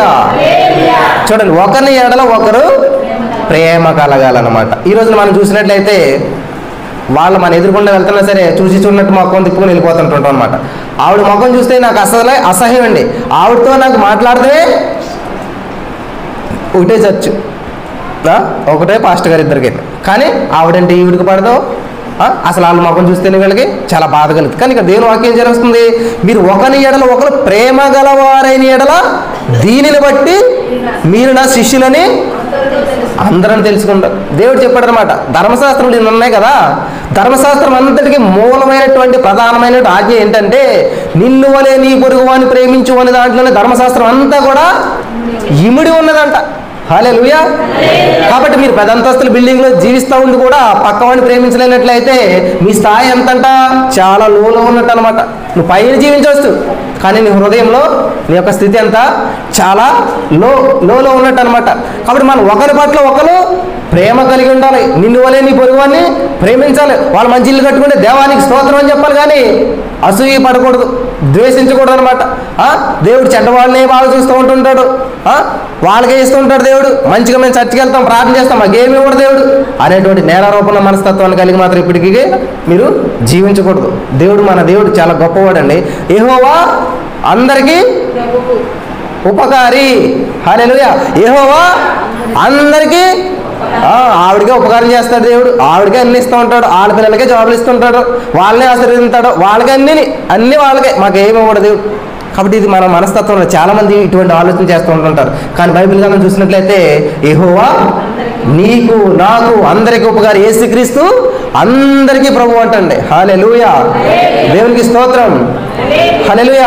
S1: చూడండి ఒకరిని ఎడల ఒకరు ప్రేమ కలగాలన్నమాట ఈ రోజున మనం చూసినట్లయితే వాళ్ళు మన ఎదురుకుండా వెళ్తున్నా సరే చూసి చూడనట్టు మొక్కం తిప్పుకొని వెళ్ళిపోతుంటుంటాం అనమాట ఆవిడ ముఖం చూస్తే నాకు అసలే అసహ్యం అండి ఆవిడతో నాకు మాట్లాడితే ఒకటే చర్చ్ ఆ? ఒకటే పాస్టర్ గారు ఇద్దరికి కానీ ఆవిడంటే ఈవిడికి పడదు ఆ? అసలు వాళ్ళ ముఖం చూస్తేనే వీళ్ళకి చాలా బాధ కలుగుతుంది కానీ ఇక్కడ దేవుని వాక్యం జరుగుతుంది మీరు ఒకని ఎడల ఒకరు ప్రేమ గలవారైన ఎడల దీనిని బట్టి మీరు నా శిష్యులని
S2: అందరూ తెలుసు
S1: అందరం తెలుసుకుంటారు దేవుడు చెప్పాడు అనమాట ధర్మశాస్త్రం ఇన్ని ఉన్నాయి కదా ధర్మశాస్త్రం అంతటికి మూలమైనటువంటి ప్రధానమైన ఆజ్ఞ ఏంటంటే నిన్ను వలే నీ పొరుగు వాని ప్రేమించు అనే దాంట్లోనే ధర్మశాస్త్రం అంతా కూడా ఇమిడి ఉన్నదంట హాలే కాబట్టి మీరు పెద్దంతస్తుల బిల్డింగ్ లో జీవిస్తూ ఉండి కూడా పక్కవాడిని ప్రేమించలేనట్లయితే మీ స్థాయి ఎంతంట చాలా లోలో ఉన్నట్టు అనమాట నువ్వు పైన జీవించవచ్చు కానీ నీ హృదయంలో నీ యొక్క స్థితి ఎంత చాలా లో లోలో ఉన్నట్టు అనమాట కాబట్టి మనం ఒకరి పట్ల ఒకరు ప్రేమ కలిగి ఉండాలి నిన్ను వలే నీ పొరుగువాన్ని ప్రేమించాలి వాళ్ళు మంచి ఇల్లు కట్టుకుంటే దేవానికి స్తోత్రం అని చెప్పాలి కానీ అసూయ పడకూడదు ద్వేషించకూడదు అనమాట దేవుడు చెడ్డవాళ్ళని బాగా చూస్తూ ఉంటుంటాడు ఆ? వాళ్ళకే ఇస్తూ ఉంటాడు దేవుడు మంచిగా మేము చర్చికి వెళ్తాం ప్రార్థన చేస్తాం మాకేమి ఇవ్వడు దేవుడు అనేటువంటి నేరారోపణ మనస్తత్వాన్ని కలిగి మాత్రం ఇప్పటికీ మీరు జీవించకూడదు దేవుడు మన దేవుడు చాలా గొప్పవాడండి ఏహోవా అందరికీ
S2: ప్రభువు
S1: ఉపకారి హల్లెలూయా యెహోవా అందరికీ ఆ, ఆవిడకే ఉపకారం చేస్తాడు దేవుడు ఆవిడకే అన్ని ఇస్తూ ఉంటాడు వాళ్ళ పిల్లలకే జాబులు ఇస్తుంటాడు వాళ్ళనే ఆశీర్వదిస్తాడు వాళ్ళకి అన్ని అన్ని వాళ్ళకే మాకు ఏమి ఇవ్వడు దేవుడు కాబట్టి ఇది మన మనస్తత్వంలో చాలా మంది ఇటువంటి ఆలోచన చేస్తూ ఉంటుంటారు కానీ బైబిల్ గ్రంథం చూసినట్లయితే యెహోవా నీకు నాకు అందరికి ఉపకారి యేసుక్రీస్తు అందరికీ ప్రభు అంటండి హాలెలూయా దేవునికి స్తోత్రం హల్లెలూయా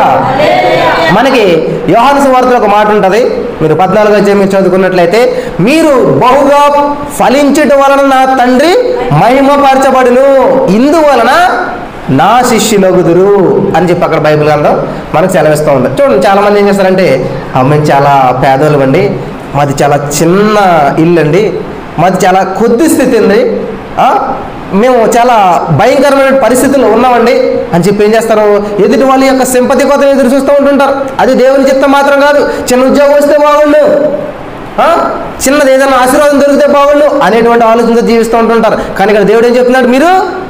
S1: మనకి యోహాను సువార్తలో ఒక మాట ఉంటుంది మీరు పద్నాలుగు అధ్యాయం మీరు చదువుకున్నట్లయితే మీరు బహుగా ఫలించటం వలన నా తండ్రి మహిమపరచబడును ఇందువలన నా శిష్యులగుదురు అని చెప్పి అక్కడ బైబిల్ గ్రంథం మనకు సెలవిస్తూ ఉంది చూడండి చాలా మంది ఏం చేస్తారంటే అమ్మాయి చాలా పేదోళ్ళు అండి మాది చాలా చిన్న ఇల్లు అండి మాది చాలా కొద్ది స్థితి ఉంది ఆ? మేము చాలా భయంకరమైన పరిస్థితుల్లో ఉన్నామండి అని చెప్పి ఏం చేస్తారు ఎదుటి వాళ్ళ యొక్క సింపతి కోసం ఎదురు చూస్తూ ఉంటుంటారు అది దేవుని చిత్తం మాత్రం కాదు చిన్న ఉద్యోగం వస్తే బాగుండు ఆ? చిన్నది ఏదైనా ఆశీర్వాదం దొరికితే బాగుండు అనేటువంటి ఆలోచనతో జీవిస్తూ ఉంటుంటారు కానీ ఇక్కడ దేవుడు ఏం చెప్తున్నాడు మీరు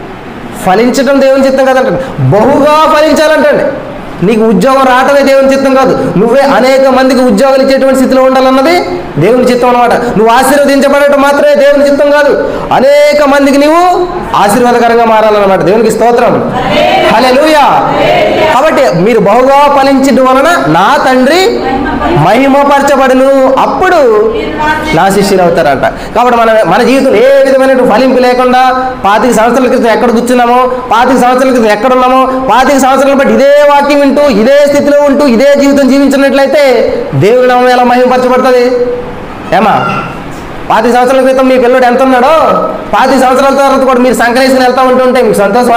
S1: ఫలించడం దేవుని చిత్తం కాదంటండి బహుగా ఫలించాలంటండి నీకు ఉద్యోగం రావటమే దేవుని చిత్తం కాదు నువ్వే అనేక మందికి ఉద్యోగాలు ఇచ్చేటువంటి స్థితిలో ఉండాలన్నది దేవుని చిత్తం అనమాట నువ్వు ఆశీర్వదించబడటం మాత్రమే దేవుని చిత్తం కాదు అనేక మందికి నీవు ఆశీర్వాదకరంగా మారాలన్నమాట దేవునికి స్తోత్రం హల్లెలూయా కాబట్టి మీరు బహుగా ఫలించడం వలన నా తండ్రి మహిమపరచబడును అప్పుడు నా శిష్యులు అవుతారంట కాబట్టి మన మన జీవితం ఏ విధమైన ఫలింపు లేకుండా పాతిక సంవత్సరాల క్రితం ఎక్కడ కూర్చున్నామో పాతిక సంవత్సరాల క్రితం ఎక్కడ ఉన్నామో పాతిక సంవత్సరాల బట్టి ఇదే వాక్యం వింటూ ఇదే స్థితిలో ఉంటూ ఇదే జీవితం జీవించినట్లయితే దేవుడి నామం ఎలా మహిమపరచబడుతుంది ఏమా పాతి సంవత్సరాల క్రితం మీ పిల్లడు ఎంత ఉన్నాడో పాతి సంవత్సరాల తర్వాత కూడా మీరు సంక్రేసుకుని వెళ్తూ ఉంటుంటే మీకు సంతోషమా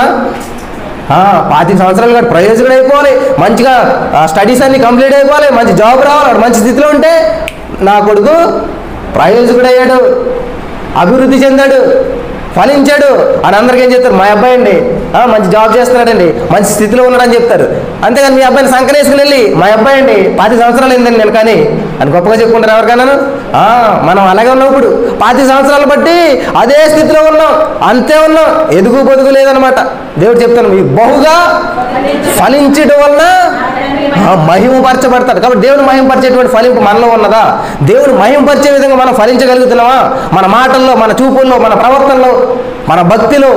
S1: ఆ, పాతిక సంవత్సరాలు కూడా ప్రయోజకుడు అయిపోవాలి మంచిగా స్టడీస్ అన్ని కంప్లీట్ అయిపోవాలి మంచి జాబ్ రావాలి వాడు మంచి స్థితిలో ఉంటే నా కొడుకు ప్రయోజకుడు అయ్యాడు అభివృద్ధి చెందాడు ఫలించాడు అని అందరికీ ఏం చెప్తారు మా అబ్బాయి అండి ఆ, మంచి జాబ్ చేస్తున్నాడండి మంచి స్థితిలో ఉన్నాడని చెప్తారు అంతేగాని మీ అబ్బాయిని సంకరేసుకుని వెళ్ళి మా అబ్బాయి అండి పాతి సంవత్సరాలు అయిందండి నేను కానీ అని గొప్పగా చెప్పుకుంటారు ఎవరికైనా ఆ, మనం అలాగే ఉన్నాం ఇప్పుడు పాతి సంవత్సరాలు బట్టి అదే స్థితిలో ఉన్నాం అంతే ఉన్నాం ఎదుగు పొదుగు లేదనమాట దేవుడు చెప్తాను మీకు బహుగా ఫలించడం వలన ఆ, మహిమపరచబడతాడు కాబట్టి దేవుడు మహిమపరిచేటువంటి ఫలింపు మనలో ఉన్నదా దేవుడు మహిమపరిచే విధంగా మనం ఫలించగలుగుతున్నామా మన మాటల్లో మన చూపుల్లో మన ప్రవర్తనలో మన భక్తిలో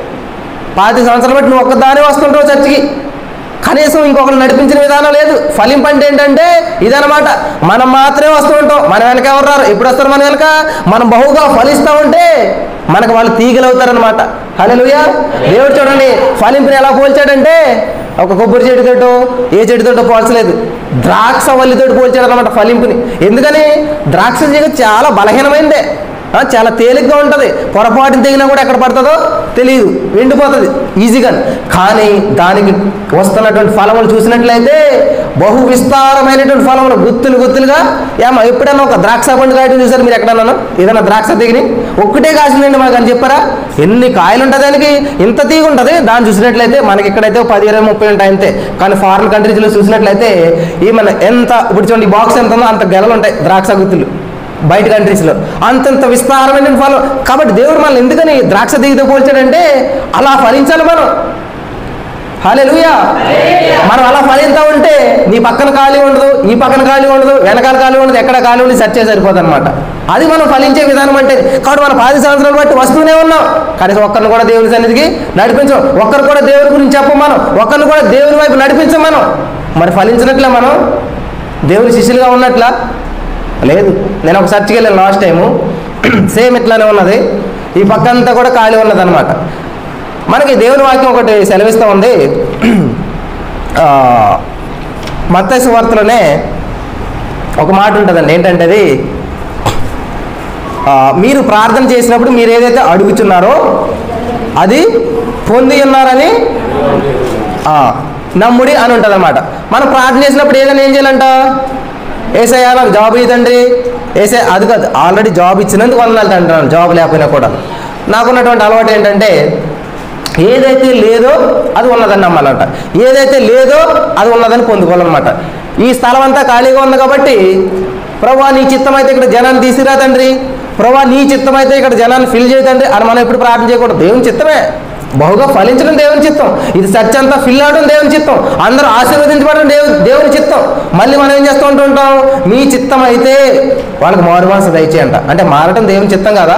S1: పాతి సంవత్సరాలు బట్టి నువ్వు ఒక్కదానే వస్తుంటావు చర్చికి కనీసం ఇంకొకరు నడిపించిన విధానం లేదు ఫలింపు అంటే ఏంటంటే ఇదనమాట మనం మాత్రమే వస్తూ ఉంటాం మన వెనక ఎవరు రారు ఎప్పుడు వస్తారు మన వెనక మనం బహుగా ఫలిస్తూ ఉంటే మనకు వాళ్ళు తీగలు అవుతారనమాట హలోయ దేవుడు చూడండి ఫలింపుని ఎలా పోల్చాడంటే ఒక కొబ్బరి చెట్టుతోటో ఏ చెట్టుతోటో పోల్చలేదు ద్రాక్ష వల్లితోటి పోల్చాడు అనమాట ఫలింపుని ఎందుకని ద్రాక్ష తీగ చాలా బలహీనమైందే ఆ, చాలా తేలిగ్గా ఉంటుంది పొరపాటున తెగినా కూడా ఎక్కడ పడుతుందో తెలియదు ఎండిపోతుంది ఈజీగా కానీ దానికి వస్తున్నటువంటి ఫలములు చూసినట్లయితే బహు విస్తారమైనటువంటి ఫలములు గుత్తులు గుత్తులుగా ఏమో ఎప్పుడైనా ఒక ద్రాక్ష పండు కాయటం చూసారు మీరు ఎక్కడన్నా ఏదైనా ద్రాక్ష తీగని ఒక్కటే కాసిందండి మాకు అని చెప్పారా ఎన్ని కాయలు ఉంటుంది దానికి ఇంత తీగ ఉంటుంది దాన్ని చూసినట్లయితే మనకి ఇక్కడైతే పది ఇరవై ముప్పై ఉంటాయి అంతే కానీ ఫారిన్ కంట్రీస్లో చూసినట్లయితే ఈ మన ఎంత ఇప్పుడు చూడండి బాక్స్ ఎంత ఉందో అంత గెలలు ఉంటాయి ద్రాక్ష గుత్తులు బయట కంట్రీస్లో అంతంత విస్తారమైన ఫలం కాబట్టి దేవుడు మనల్ని ఎందుకని ద్రాక్ష దిగితో పోల్చాడంటే అలా ఫలించాలి మనం హాలే మనం అలా ఫలింతా ఉంటే నీ పక్కన ఖాళీ ఉండదు ఈ పక్కన ఖాళీ ఉండదు వెనకాల ఖాళీ ఉండదు ఎక్కడ ఖాళీ ఉండి సెర్చ్ చేసి సరిపోతుంది అనమాట అది మనం ఫలించే విధానం అంటే కాబట్టి మనం పది సంవత్సరాలు బట్టి వస్తూనే ఉన్నాం కనీసం ఒక్కరిని కూడా దేవుని సన్నిధికి నడిపించం ఒక్కరు కూడా దేవుని గురించి చెప్పం మనం ఒక్కరిని కూడా దేవుని వైపు నడిపించం మనం మరి ఫలించినట్లే మనం దేవుని శిష్యులుగా ఉన్నట్లా లేదు నేను ఒక చర్చికి వెళ్ళాను లాస్ట్ టైము సేమ్ ఇట్లానే ఉన్నది ఈ పక్క అంతా కూడా ఖాళీ ఉన్నది అనమాట మనకి దేవుని వాక్యం ఒకటి సెలవిస్తూ ఉంది మత్తైసు వార్తలోనే ఒక మాట ఉంటుందండి ఏంటంటే అది ఆ, మీరు ప్రార్థన చేసినప్పుడు మీరు ఏదైతే అడుగుతున్నారో అది పొంది ఉన్నారని ఆ, నమ్ముడి అని ఉంటుంది అనమాట మనం ప్రార్థన చేసినప్పుడు ఏదైనా ఏం చేయాలంట ఏసయ్యా నాకు జాబ్ ఇదండి ఏసే అది కాదు ఆల్రెడీ జాబ్ ఇచ్చినందుకు వందనాలు అంటున్నాను జాబ్ లేకపోయినా కూడా నాకున్నటువంటి అలవాటు ఏంటంటే ఏదైతే లేదో అది ఉన్నదని నమ్మాలంట ఏదైతే లేదో అది ఉన్నదని పొందుకోవాలన్నమాట ఈ స్థలం అంతా ఖాళీగా ఉంది కాబట్టి ప్రభా నీ చిత్తం అయితే ఇక్కడ జనాన్ని తీసుకురా తండ్రి ప్రభా నీ చిత్తం అయితే ఇక్కడ జనాన్ని ఫిల్ చేయతండ్రి అని మనం ఎప్పుడు ప్రార్థన చేయకూడదు దేవుని చిత్తమే బహుగా ఫలించడం దేవుని చిత్తం ఇది చర్చ అంతా ఫిల్ అవడం దేవుని చిత్తం అందరూ ఆశీర్వదించబడడం దేవు దేవుని చిత్తం మళ్ళీ మనం ఏం చేస్తూ ఉంటుంటాం మీ చిత్తం అయితే వాళ్ళకి మారు మనసు దయచేయంట అంటే మారటం దేవుని చిత్తం కదా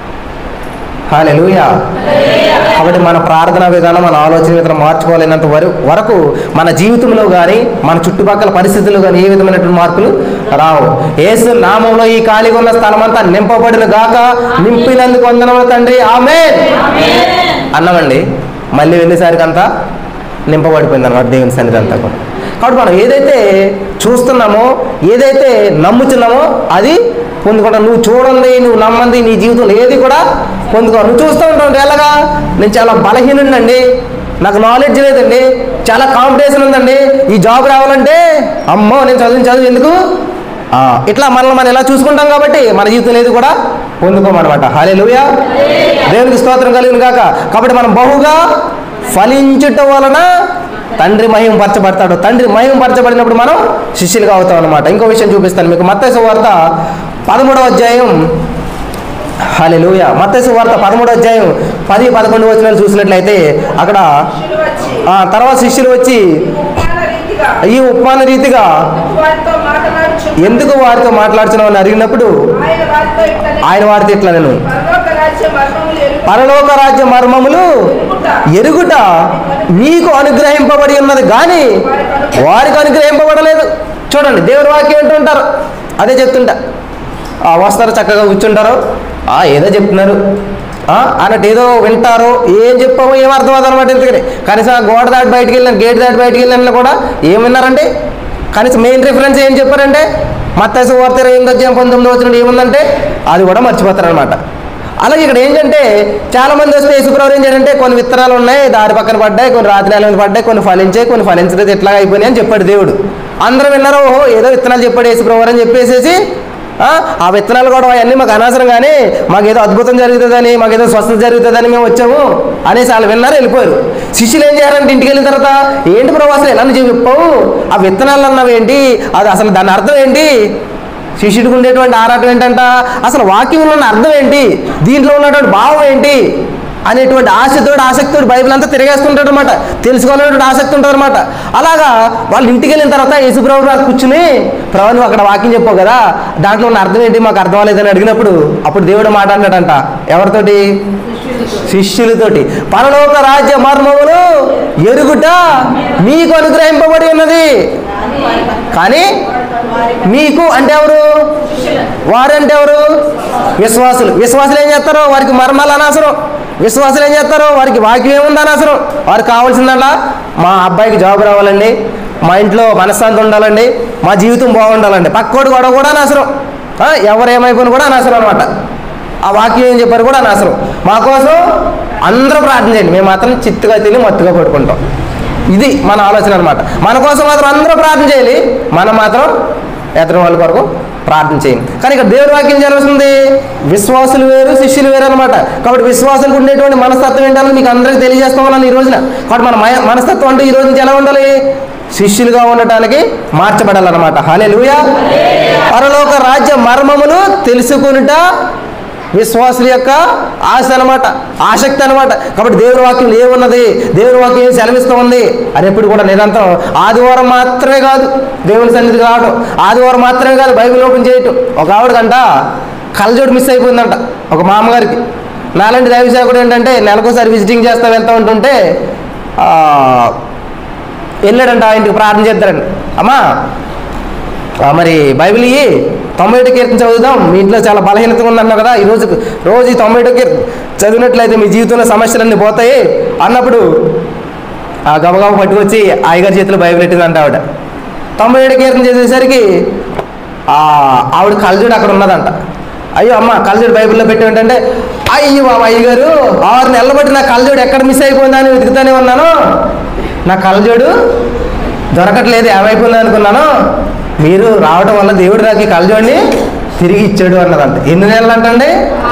S1: హాలెలూయా కాబట్టి మన ప్రార్థనా విధానం మన ఆలోచన విధానం మార్చుకోలేనంత వరకు వరకు మన జీవితంలో కానీ మన చుట్టుపక్కల పరిస్థితుల్లో కానీ ఏ విధమైనటువంటి మార్పులు రావు ఏసు నామంలో ఈ ఖాళీగా ఉన్న స్థలం అంతా నింపబడిన గాక నింపినందుకు వందనములు తండ్రి ఆమె అన్నామండి మళ్ళీ వెళ్ళేసరికి అంతా నింపబడిపోయింది అనమాట దేవుని సన్నిధి అంతా కూడా కాబట్టి మనం ఏదైతే చూస్తున్నామో ఏదైతే నమ్ముతున్నామో అది పొందుకుంటాం నువ్వు చూడండి నువ్వు నమ్మంది నీ జీవితంలో ఏది కూడా పొందుకో నువ్వు చూస్తూ ఉంటావు ఎలాగా నేను చాలా బలహీనుండండి నాకు నాలెడ్జ్ లేదండి చాలా కాంపిటీషన్ ఉందండి ఈ జాబ్ రావాలంటే అమ్మో నేను చదువు చదువు ఎందుకు ఆ, ఇట్లా మనల్ని మనం ఎలా చూసుకుంటాం కాబట్టి మన జీవితంలో ఏది కూడా పొందుకోమన్నమాట హాలే దేవునికి స్తోత్రం కలిగిన కాక కాబట్టి మనం బహుగా ఫలించుట వలన తండ్రి మహిమ పరచబడతాడు తండ్రి మహిమ పరచబడినప్పుడు మనం శిష్యులుగా అవుతాం అనమాట ఇంకో విషయం చూపిస్తాను మీకు మత్తైసు వార్త పదమూడవ అధ్యాయం హాలెలూయ మత్తైసు వార్త పదమూడవ అధ్యాయం పది పదకొండు వచనాలు చూసినట్లయితే అక్కడ
S2: శిష్యులు వచ్చి
S1: ఆ, తర్వాత శిష్యులు వచ్చి
S2: ఉపమాన రీతిగా
S1: ఈ ఉపమాన రీతిగా
S2: వారితో మాట్లాడుచు
S1: ఎందుకు వారితో మాట్లాడుతున్నావు అని అడిగినప్పుడు
S2: ఆయన వారితో ఇట్లనే
S1: ఆయన వారితో ఇట్లా నేను
S2: పరలోక రాజ్య మర్మములు ఎరుగు
S1: పరలోక రాజ్య మర్మములు ఎరుగుట మీకు అనుగ్రహింపబడి ఉన్నది కానీ వారికి అనుగ్రహింపబడలేదు చూడండి దేవుని వాక్యం వింటూ ఉంటారు అదే చెప్తుంటా ఆ, వస్తారు చక్కగా కూర్చుంటారు ఆ, ఏదో చెప్తున్నారు ఆ, అన్నట్టు ఏదో వింటారు ఏం చెప్పామో ఏం అర్థం అవుతుంది అనమాట ఎందుకని కనీసం ఆ గోడ దాటి బయటికి వెళ్ళిన గేట్ దాటి బయటికి వెళ్ళిన కూడా ఏం విన్నారంటే కనీసం మెయిన్ రిఫరెన్స్ ఏం చెప్పారంటే మత్తాసు వార్త ఇరవై ఎనిమిది అధ్యాయం పంతొమ్మిది వచ్చిన ఏముందంటే అది కూడా మర్చిపోతారనమాట అలాగే ఇక్కడ ఏంటంటే చాలా మంది వస్తే యేసుప్రభు ఏం చేయాలంటే కొన్ని విత్తనాలు ఉన్నాయి దారి పక్కన పడ్డాయి కొన్ని రాత్రి నేల మీద పడ్డాయి కొన్ని ఫలించాయి కొన్ని ఫలించలేదు ఇట్లా అయిపోయినాయి అని చెప్పాడు దేవుడు అందరూ విన్నారు ఓహో ఏదో విత్తనాలు చెప్పాడు యేసుప్రభు అని చెప్పేసేసి ఆ, ఆ విత్తనాలు కూడా అవన్నీ మాకు అనవసరం కానీ మాకు ఏదో అద్భుతం జరుగుతుందని మాకు ఏదో స్వస్థత జరుగుతుందని మేము వచ్చాము అనేసి వాళ్ళు విన్నారు వెళ్ళిపోయారు శిష్యులు ఏం చేయాలంటే ఇంటికి వెళ్ళిన తర్వాత ఏంటి ప్రభు అసలు ఎలా నువ్వు చెప్పావు ఆ విత్తనాలు అన్నవేంటి అది అసలు దాని అర్థం ఏంటి శిష్యుడికి ఉండేటువంటి ఆరాటం ఏంటంట అసలు వాక్యంలో ఉన్న అర్థం ఏంటి దీంట్లో ఉన్నటువంటి భావం ఏంటి అనేటువంటి ఆశతోడు ఆసక్తితోడు బైబిల్ అంతా తిరిగేస్తుంటాడు అనమాట తెలుసుకోవాలనేటువంటి ఆసక్తి ఉంటుంది అనమాట అలాగా వాళ్ళు ఇంటికి వెళ్ళిన తర్వాత యేసుప్రభు గారు కూర్చుని ప్రభు నువ్వు అక్కడ వాక్యం చెప్పావు కదా దాంట్లో ఉన్న అర్థం ఏంటి మాకు అర్థం అవ్వలేదని అడిగినప్పుడు అప్పుడు దేవుడు మాట అన్నాడంట ఎవరితోటి శిష్యులతోటి పరలోక రాజ్య మర్మములు ఎరుగుట మీకు అనుగ్రహింపబడి ఉన్నది కానీ మీకు అంటే ఎవరు వారంటే ఎవరు విశ్వాసులు విశ్వాసులు ఏం చేస్తారు వారికి మర్మాలు అనవసరం విశ్వాసులు ఏం చేస్తారు వారికి వాక్యం ఏముంది అనవసరం వారికి కావాల్సిందల్లా మా అబ్బాయికి జాబ్ రావాలండి మా ఇంట్లో మనశ్శాంతి ఉండాలండి మా జీవితం బాగుండాలండి పక్కోడు గొడవ కూడా అనవసరం ఆ, ఎవరు ఏమైపోయినా కూడా అనవసరం అనమాట ఆ వాక్యం ఏం చెప్పారు కూడా అనవసరం మా కోసం అందరూ ప్రార్థన చేయండి మేము మాత్రం చిత్తుగా తిని మత్తుగా పడుకుంటాం ఇది మన ఆలోచన అనమాట మన కోసం మాత్రం అందరూ ప్రార్థన చేయాలి మనం మాత్రం ఎదురు వాళ్ళ కొరకు ప్రార్థన చేయండి కానీ ఇక్కడ దేవుని వాక్యం జరుగుతుంది విశ్వాసులు వేరు శిష్యులు వేరు అనమాట కాబట్టి విశ్వాసులకు ఉండేటువంటి మనస్తత్వం ఏంటని మీకు అందరికీ తెలియజేస్తామని ఈ రోజున కాబట్టి మన మయ- మనస్తత్వం అంటే ఈ రోజు నుంచి ఎలా ఉండాలి శిష్యులుగా ఉండటానికి మార్చబడాలన్నమాట హలే పరలోక రాజ్య మర్మములు తెలుసుకునుట విశ్వాసుల యొక్క ఆశ అనమాట ఆసక్తి అనమాట కాబట్టి దేవుని వాక్యం ఏమున్నది దేవుని వాక్యం ఏం సెలవిస్తూ ఉంది అని ఎప్పుడు కూడా నిరంతరం ఆదివారం మాత్రమే కాదు దేవుని సన్నిధికి రావడం ఆదివారం మాత్రమే కాదు బైబిల్ ఓపెన్ చేయటం ఒక ఆవిడకంట కళ్ళజోడు మిస్ అయిపోయిందంట ఒక మామగారికి నాలాంటి దైవ సేవకుడు ఏంటంటే నెలకోసారి విజిటింగ్ చేస్తా వెళ్తూ ఉంటుంటే ఆ, వెళ్ళాడంట ఆ ఇంటికి ప్రార్థన చేద్దారండి అమ్మా ఆ, మరి బైబిల్ ఇయ్యి తొంభై ఒకటి కీర్తన చదువుదాం మీ ఇంట్లో చాలా బలహీనత ఉందన్నావు కదా ఈ రోజు రోజు ఈ తొంభై ఒకటి కీర్తన చదివినట్లయితే మీ జీవితంలో సమస్యలన్నీ పోతాయి అన్నప్పుడు ఆ గబగబ పట్టుకొచ్చి అయ్యగారి చేతిలో బైబిల్ పెట్టిందంట ఆవిడ తొంభై ఏడు కీర్తన చేసేసరికి ఆ, ఆవిడ కలజోడు అక్కడ ఉన్నదంట అయ్యో అమ్మ కలజోడు బైబిల్లో పెట్టి ఏంటంటే అయ్యో బాబా అయ్యగారు ఆరు నెలలు బట్టి నా కలజోడు ఎక్కడ మిస్ అయిపోయిందని వెతుకుతానే ఉన్నాను నా కలజోడు దొరకట్లేదు ఏమైపోయింది అనుకున్నాను మీరు రావడం వల్ల దేవుడు నాకు ఈ కలజోడిని తిరిగి ఇచ్చాడు అన్నదంట ఎన్ని నెలలు అంటండి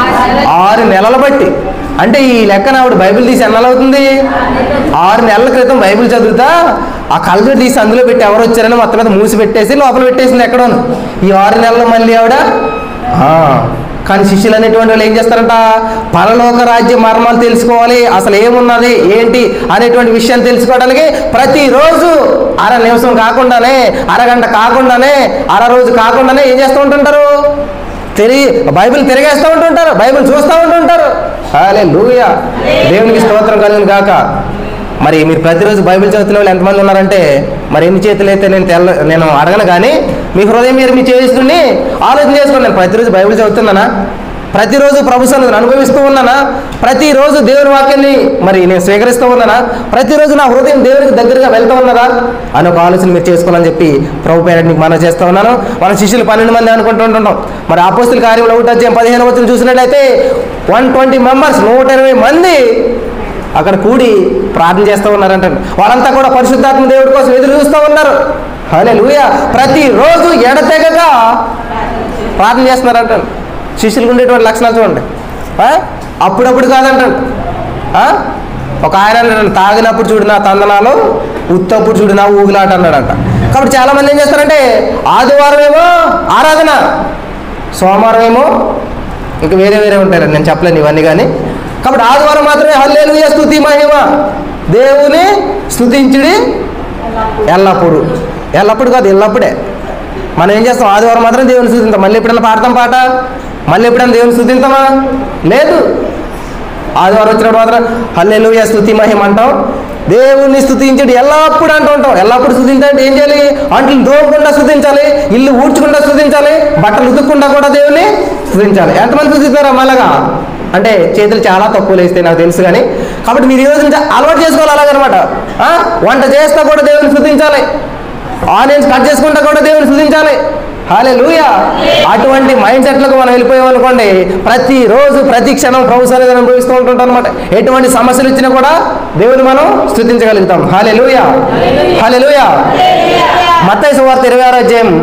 S1: ఆరు నెలలు బట్టి అంటే ఈ లెక్కన ఆవిడ బైబిల్ తీసి ఎన్నాళ్ళు అవుతుంది ఆరు నెలల క్రితం బైబిల్ చదువుతా ఆ కలజోడు తీసి అందులో పెట్టి ఎవరు వచ్చారని మొత్తం మీద మూసి పెట్టేసి లోపల పెట్టేసింది ఎక్కడోను ఈ ఆరు నెలలు మళ్ళీ ఆవిడ ఆ, కానీ శిష్యులు అనేటువంటి వాళ్ళు ఏం చేస్తారంట పరలోక రాజ్య మర్మాలు తెలుసుకోవాలి అసలు ఏమున్నది ఏంటి అనేటువంటి విషయాన్ని తెలుసుకోవడానికి ప్రతిరోజు అర నిమిషం కాకుండానే అరగంట కాకుండానే అర రోజు కాకుండానే ఏం చేస్తూ ఉంటుంటారు తిరిగి బైబిల్ తిరిగేస్తూ ఉంటుంటారు బైబిల్ చూస్తూ ఉంటుంటారు అలే లూయ దేవునికి స్తోత్రం కలిగిన కాక మరి మీరు ప్రతిరోజు బైబిల్ చదువుతున్న వాళ్ళు ఎంతమంది ఉన్నారంటే మరి ఎన్ని చేతులు అయితే నేను తెల్ల నేను అడగను కానీ మీ హృదయం మీరు మీ చేసుకుని ఆలోచన చేసుకోండి నేను ప్రతిరోజు బైబిల్ చదువుతున్నానా ప్రతిరోజు ప్రభు సన్నిధిని అనుభవిస్తూ ఉన్నానా ప్రతిరోజు దేవుని వాక్యాన్ని మరి నేను స్వీకరిస్తూ ఉన్నానా ప్రతిరోజు నా హృదయం దేవునికి దగ్గరగా వెళ్తూ ఉన్నదా అని ఒక ఆలోచన మీరు చేసుకోవాలని చెప్పి ప్రభు పేరెంట్ మీకు మనం చేస్తూ ఉన్నాను మన శిష్యులు పన్నెండు మంది అనుకుంటూ ఉంటున్నాం మరి ఆపోస్తుల కార్యంలో ఒకటి అధ్యాయం పదిహేను వచ్చిన చూసినట్లయితే వన్ ట్వంటీ మెంబర్స్ నూట ఇరవై మంది అక్కడ కూడి ప్రార్థన చేస్తూ ఉన్నారంట వాళ్ళంతా కూడా పరిశుద్ధాత్మ దేవుడి కోసం ఎదురు చూస్తూ ఉన్నారు హలే లూయ ప్రతిరోజు ఎడతెగక ప్రార్థన చేస్తున్నారంట శిష్యులకు ఉండేటువంటి లక్షణాలు చూడండి ఆ? అప్పుడప్పుడు కాదంటాడు ఆ? ఒక ఆయన అన్నాడు, తాగినప్పుడు చూడు నా తందనాలు ఉత్తప్పుడు చూడు నా ఊగులాట అన్నాడంట కాబట్టి చాలా మంది ఏం చేస్తారంటే ఆదివారం ఏమో ఆరాధన సోమవారం ఏమో ఇంకా వేరే వేరే ఉంటారండి నేను చెప్పలేను ఇవన్నీ కానీ కాబట్టి ఆదివారం మాత్రమే హల్లేలుయ స్తుతి మహిమ దేవుని స్తుతించుడి ఎల్లప్పుడు ఎల్లప్పుడు కాదు ఎల్లప్పుడే మనం ఏం చేస్తాం ఆదివారం మాత్రం దేవుని స్థుతింతాం మళ్ళీ ఎప్పుడైనా పాడతాం పాట మళ్ళీ ఎప్పుడైనా దేవుని స్థుతింతామా లేదు ఆదివారం వచ్చినప్పుడు మాత్రం హల్లెలూయ స్తుతి మహిమ అంటాం దేవుణ్ణి స్థుతించడు ఎల్లప్పుడు అంటూ ఉంటాం ఎల్లప్పుడు స్థుతించాలంటే ఏం చేయాలి అంట్లు దోమకుండా స్థుతించాలి ఇల్లు ఊడ్చకుండా స్థుతించాలి బట్టలు ఉతుక్కుండా కూడా దేవుణ్ణి స్థుతించాలి ఎంతమంది స్థుతిస్తారా మళ్ళగా అంటే చేతులు చాలా తక్కువ లేస్తాయి నాకు తెలుసు కానీ కాబట్టి మీరు ఈ రోజు నుంచి అలవాటు చేసుకోవాలి అలాగనమాట ఆ? వంట చేస్తా కూడా దేవుని స్థుతించాలి ఆనియన్స్ కట్ చేసుకుంటా కూడా దేవుని స్థుతించాలి హాలే లూయా అటువంటి మైండ్ సెట్లకు మనం వెళ్ళిపోయాం అనుకోండి ప్రతిరోజు ప్రతి క్షణం ప్రభుత్వాన్ని అనుభవిస్తూ ఉంటుంటాం అనమాట ఎటువంటి సమస్యలు వచ్చినా కూడా దేవుని మనం స్థుతించగలుగుతాం హాలే లూయా హాలే లూయా మత్తయి సువార్త ఇరవై ఆరో అధ్యాయం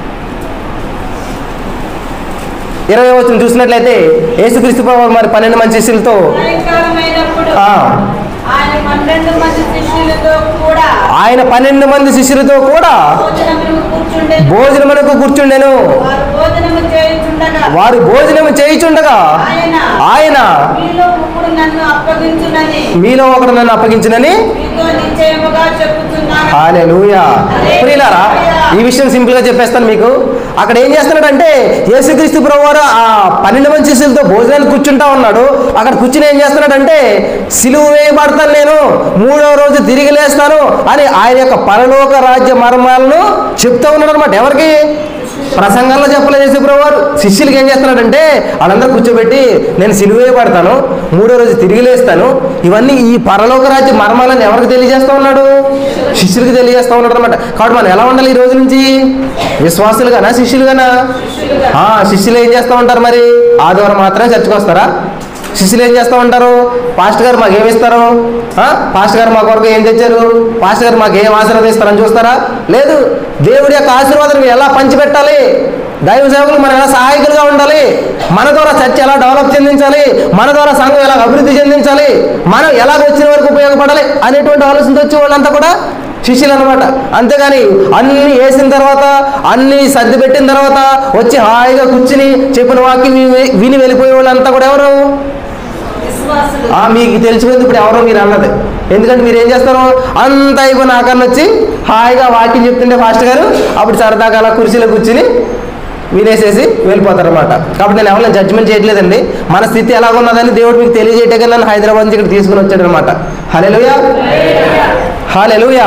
S1: ఇరవై వచ్చిన చూసినట్లయితే యేసుక్రీస్తు ప్రభు మరి పన్నెండు మంది శిష్యులతో
S3: సాయంకాలమైనప్పుడు
S1: ఆ,
S3: ఆయన పన్నెండు మంది శిష్యులతో కూడా
S1: ఆయన పన్నెండు మంది శిష్యులతో కూడా
S3: భోజనమును కూర్చుండే
S1: భోజనమునకు కూర్చుండెను
S3: వారు భోజనము చేయుచుండగా
S1: వారు భోజనము చేయుచుండగా
S3: ఆయన
S1: ఆయన
S3: మీలో ఇప్పుడు నన్ను అప్పగించునని
S1: మీలో ఒకడు నన్ను అప్పగించినని
S3: మీతో నిశ్చయముగా చెప్పుచున్నాను
S1: హాలెలూయా ప్రియులారా ఈ విషయం సింపుల్ గా చెప్పేస్తాను మీకు అక్కడ ఏం చేస్తున్నాడంటే యేసుక్రీస్తు ప్రభు వారు ఆ పన్నెండు మంది శిష్యులతో భోజనానికి కూర్చుంటా ఉన్నాడు అక్కడ కూర్చుని ఏం చేస్తున్నాడంటే సిలువ వేయబడతాను నేను మూడో రోజు తిరిగి లేస్తాను అని ఆయన యొక్క పరలోక రాజ్య మర్మాలను చెప్తా ఉన్నాడు అనమాట ఎవరికి ప్రసంగంలో చెప్పలేదు యేసు ప్రభు వారు శిష్యులకి ఏం చేస్తున్నాడంటే వాళ్ళందరూ కూర్చోబెట్టి నేను సిలువే పడతాను మూడో రోజు తిరిగి లేస్తాను ఇవన్నీ ఈ పరలోక రాజ్య మర్మాలను ఎవరికి తెలియజేస్తా ఉన్నాడు శిష్యులకి తెలియజేస్తా ఉన్నాడు అనమాట కాబట్టి మనం ఎలా ఉండాలి ఈ రోజు నుంచి విశ్వాసులుగానా శిష్యులుగానా ఆ, శిష్యులు ఏం చేస్తూ ఉంటారు మరి ఆదివారం మాత్రమే చర్చకు వస్తారా శిష్యులు ఏం చేస్తూ ఉంటారు పాస్టర్ గారు మాకు ఏమిస్తారు ఆ? పాస్టర్ గారు మా కొరకు ఏం తెచ్చారు పాస్టర్ గారు మాకు ఏం ఆశీర్వదిస్తారని చూస్తారా లేదు దేవుడి యొక్క ఆశీర్వాదం ఎలా పంచిపెట్టాలి దైవ సేవకులు మనం ఎలా సహాయకులుగా ఉండాలి మన ద్వారా చర్చ ఎలా డెవలప్ చెందించాలి మన ద్వారా సంఘం ఎలా అభివృద్ధి చెందించాలి మనం ఎలా వచ్చిన వరకు ఉపయోగపడాలి అనేటువంటి ఆలోచనతో వచ్చి వాళ్ళంతా కూడా శిష్యులు అనమాట అంతేగాని అన్ని వేసిన తర్వాత అన్ని సర్ది పెట్టిన తర్వాత వచ్చి హాయిగా కూర్చుని చెప్పిన వాక్యం విని- విని వెళ్ళిపోయే వాళ్ళంతా కూడా ఎవరు
S3: విశ్వాసులు
S1: ఆ మీకు తెలిసిపోయింది ఇప్పుడు ఎవరో మీరు అన్నది ఎందుకంటే మీరు ఏం చేస్తారు అంత అయిపోయిన ఆకరణ వచ్చి హాయిగా వాక్యం చెప్తుంటే ఫాస్ట్ గారు అప్పుడు సరదాగా అలా కుర్చీలో కూర్చుని వినేసేసి వెళ్ళిపోతారు అనమాట కాబట్టి నేను ఎవరైనా జడ్జ్మెంట్ చేయట్లేదండి మన స్థితి ఎలాగున్నదని దేవుడు మీకు తెలియజేయటం నన్ను హైదరాబాద్ నుంచి ఇక్కడ తీసుకుని వచ్చాడు అనమాట హలెలుయా హలెలుయా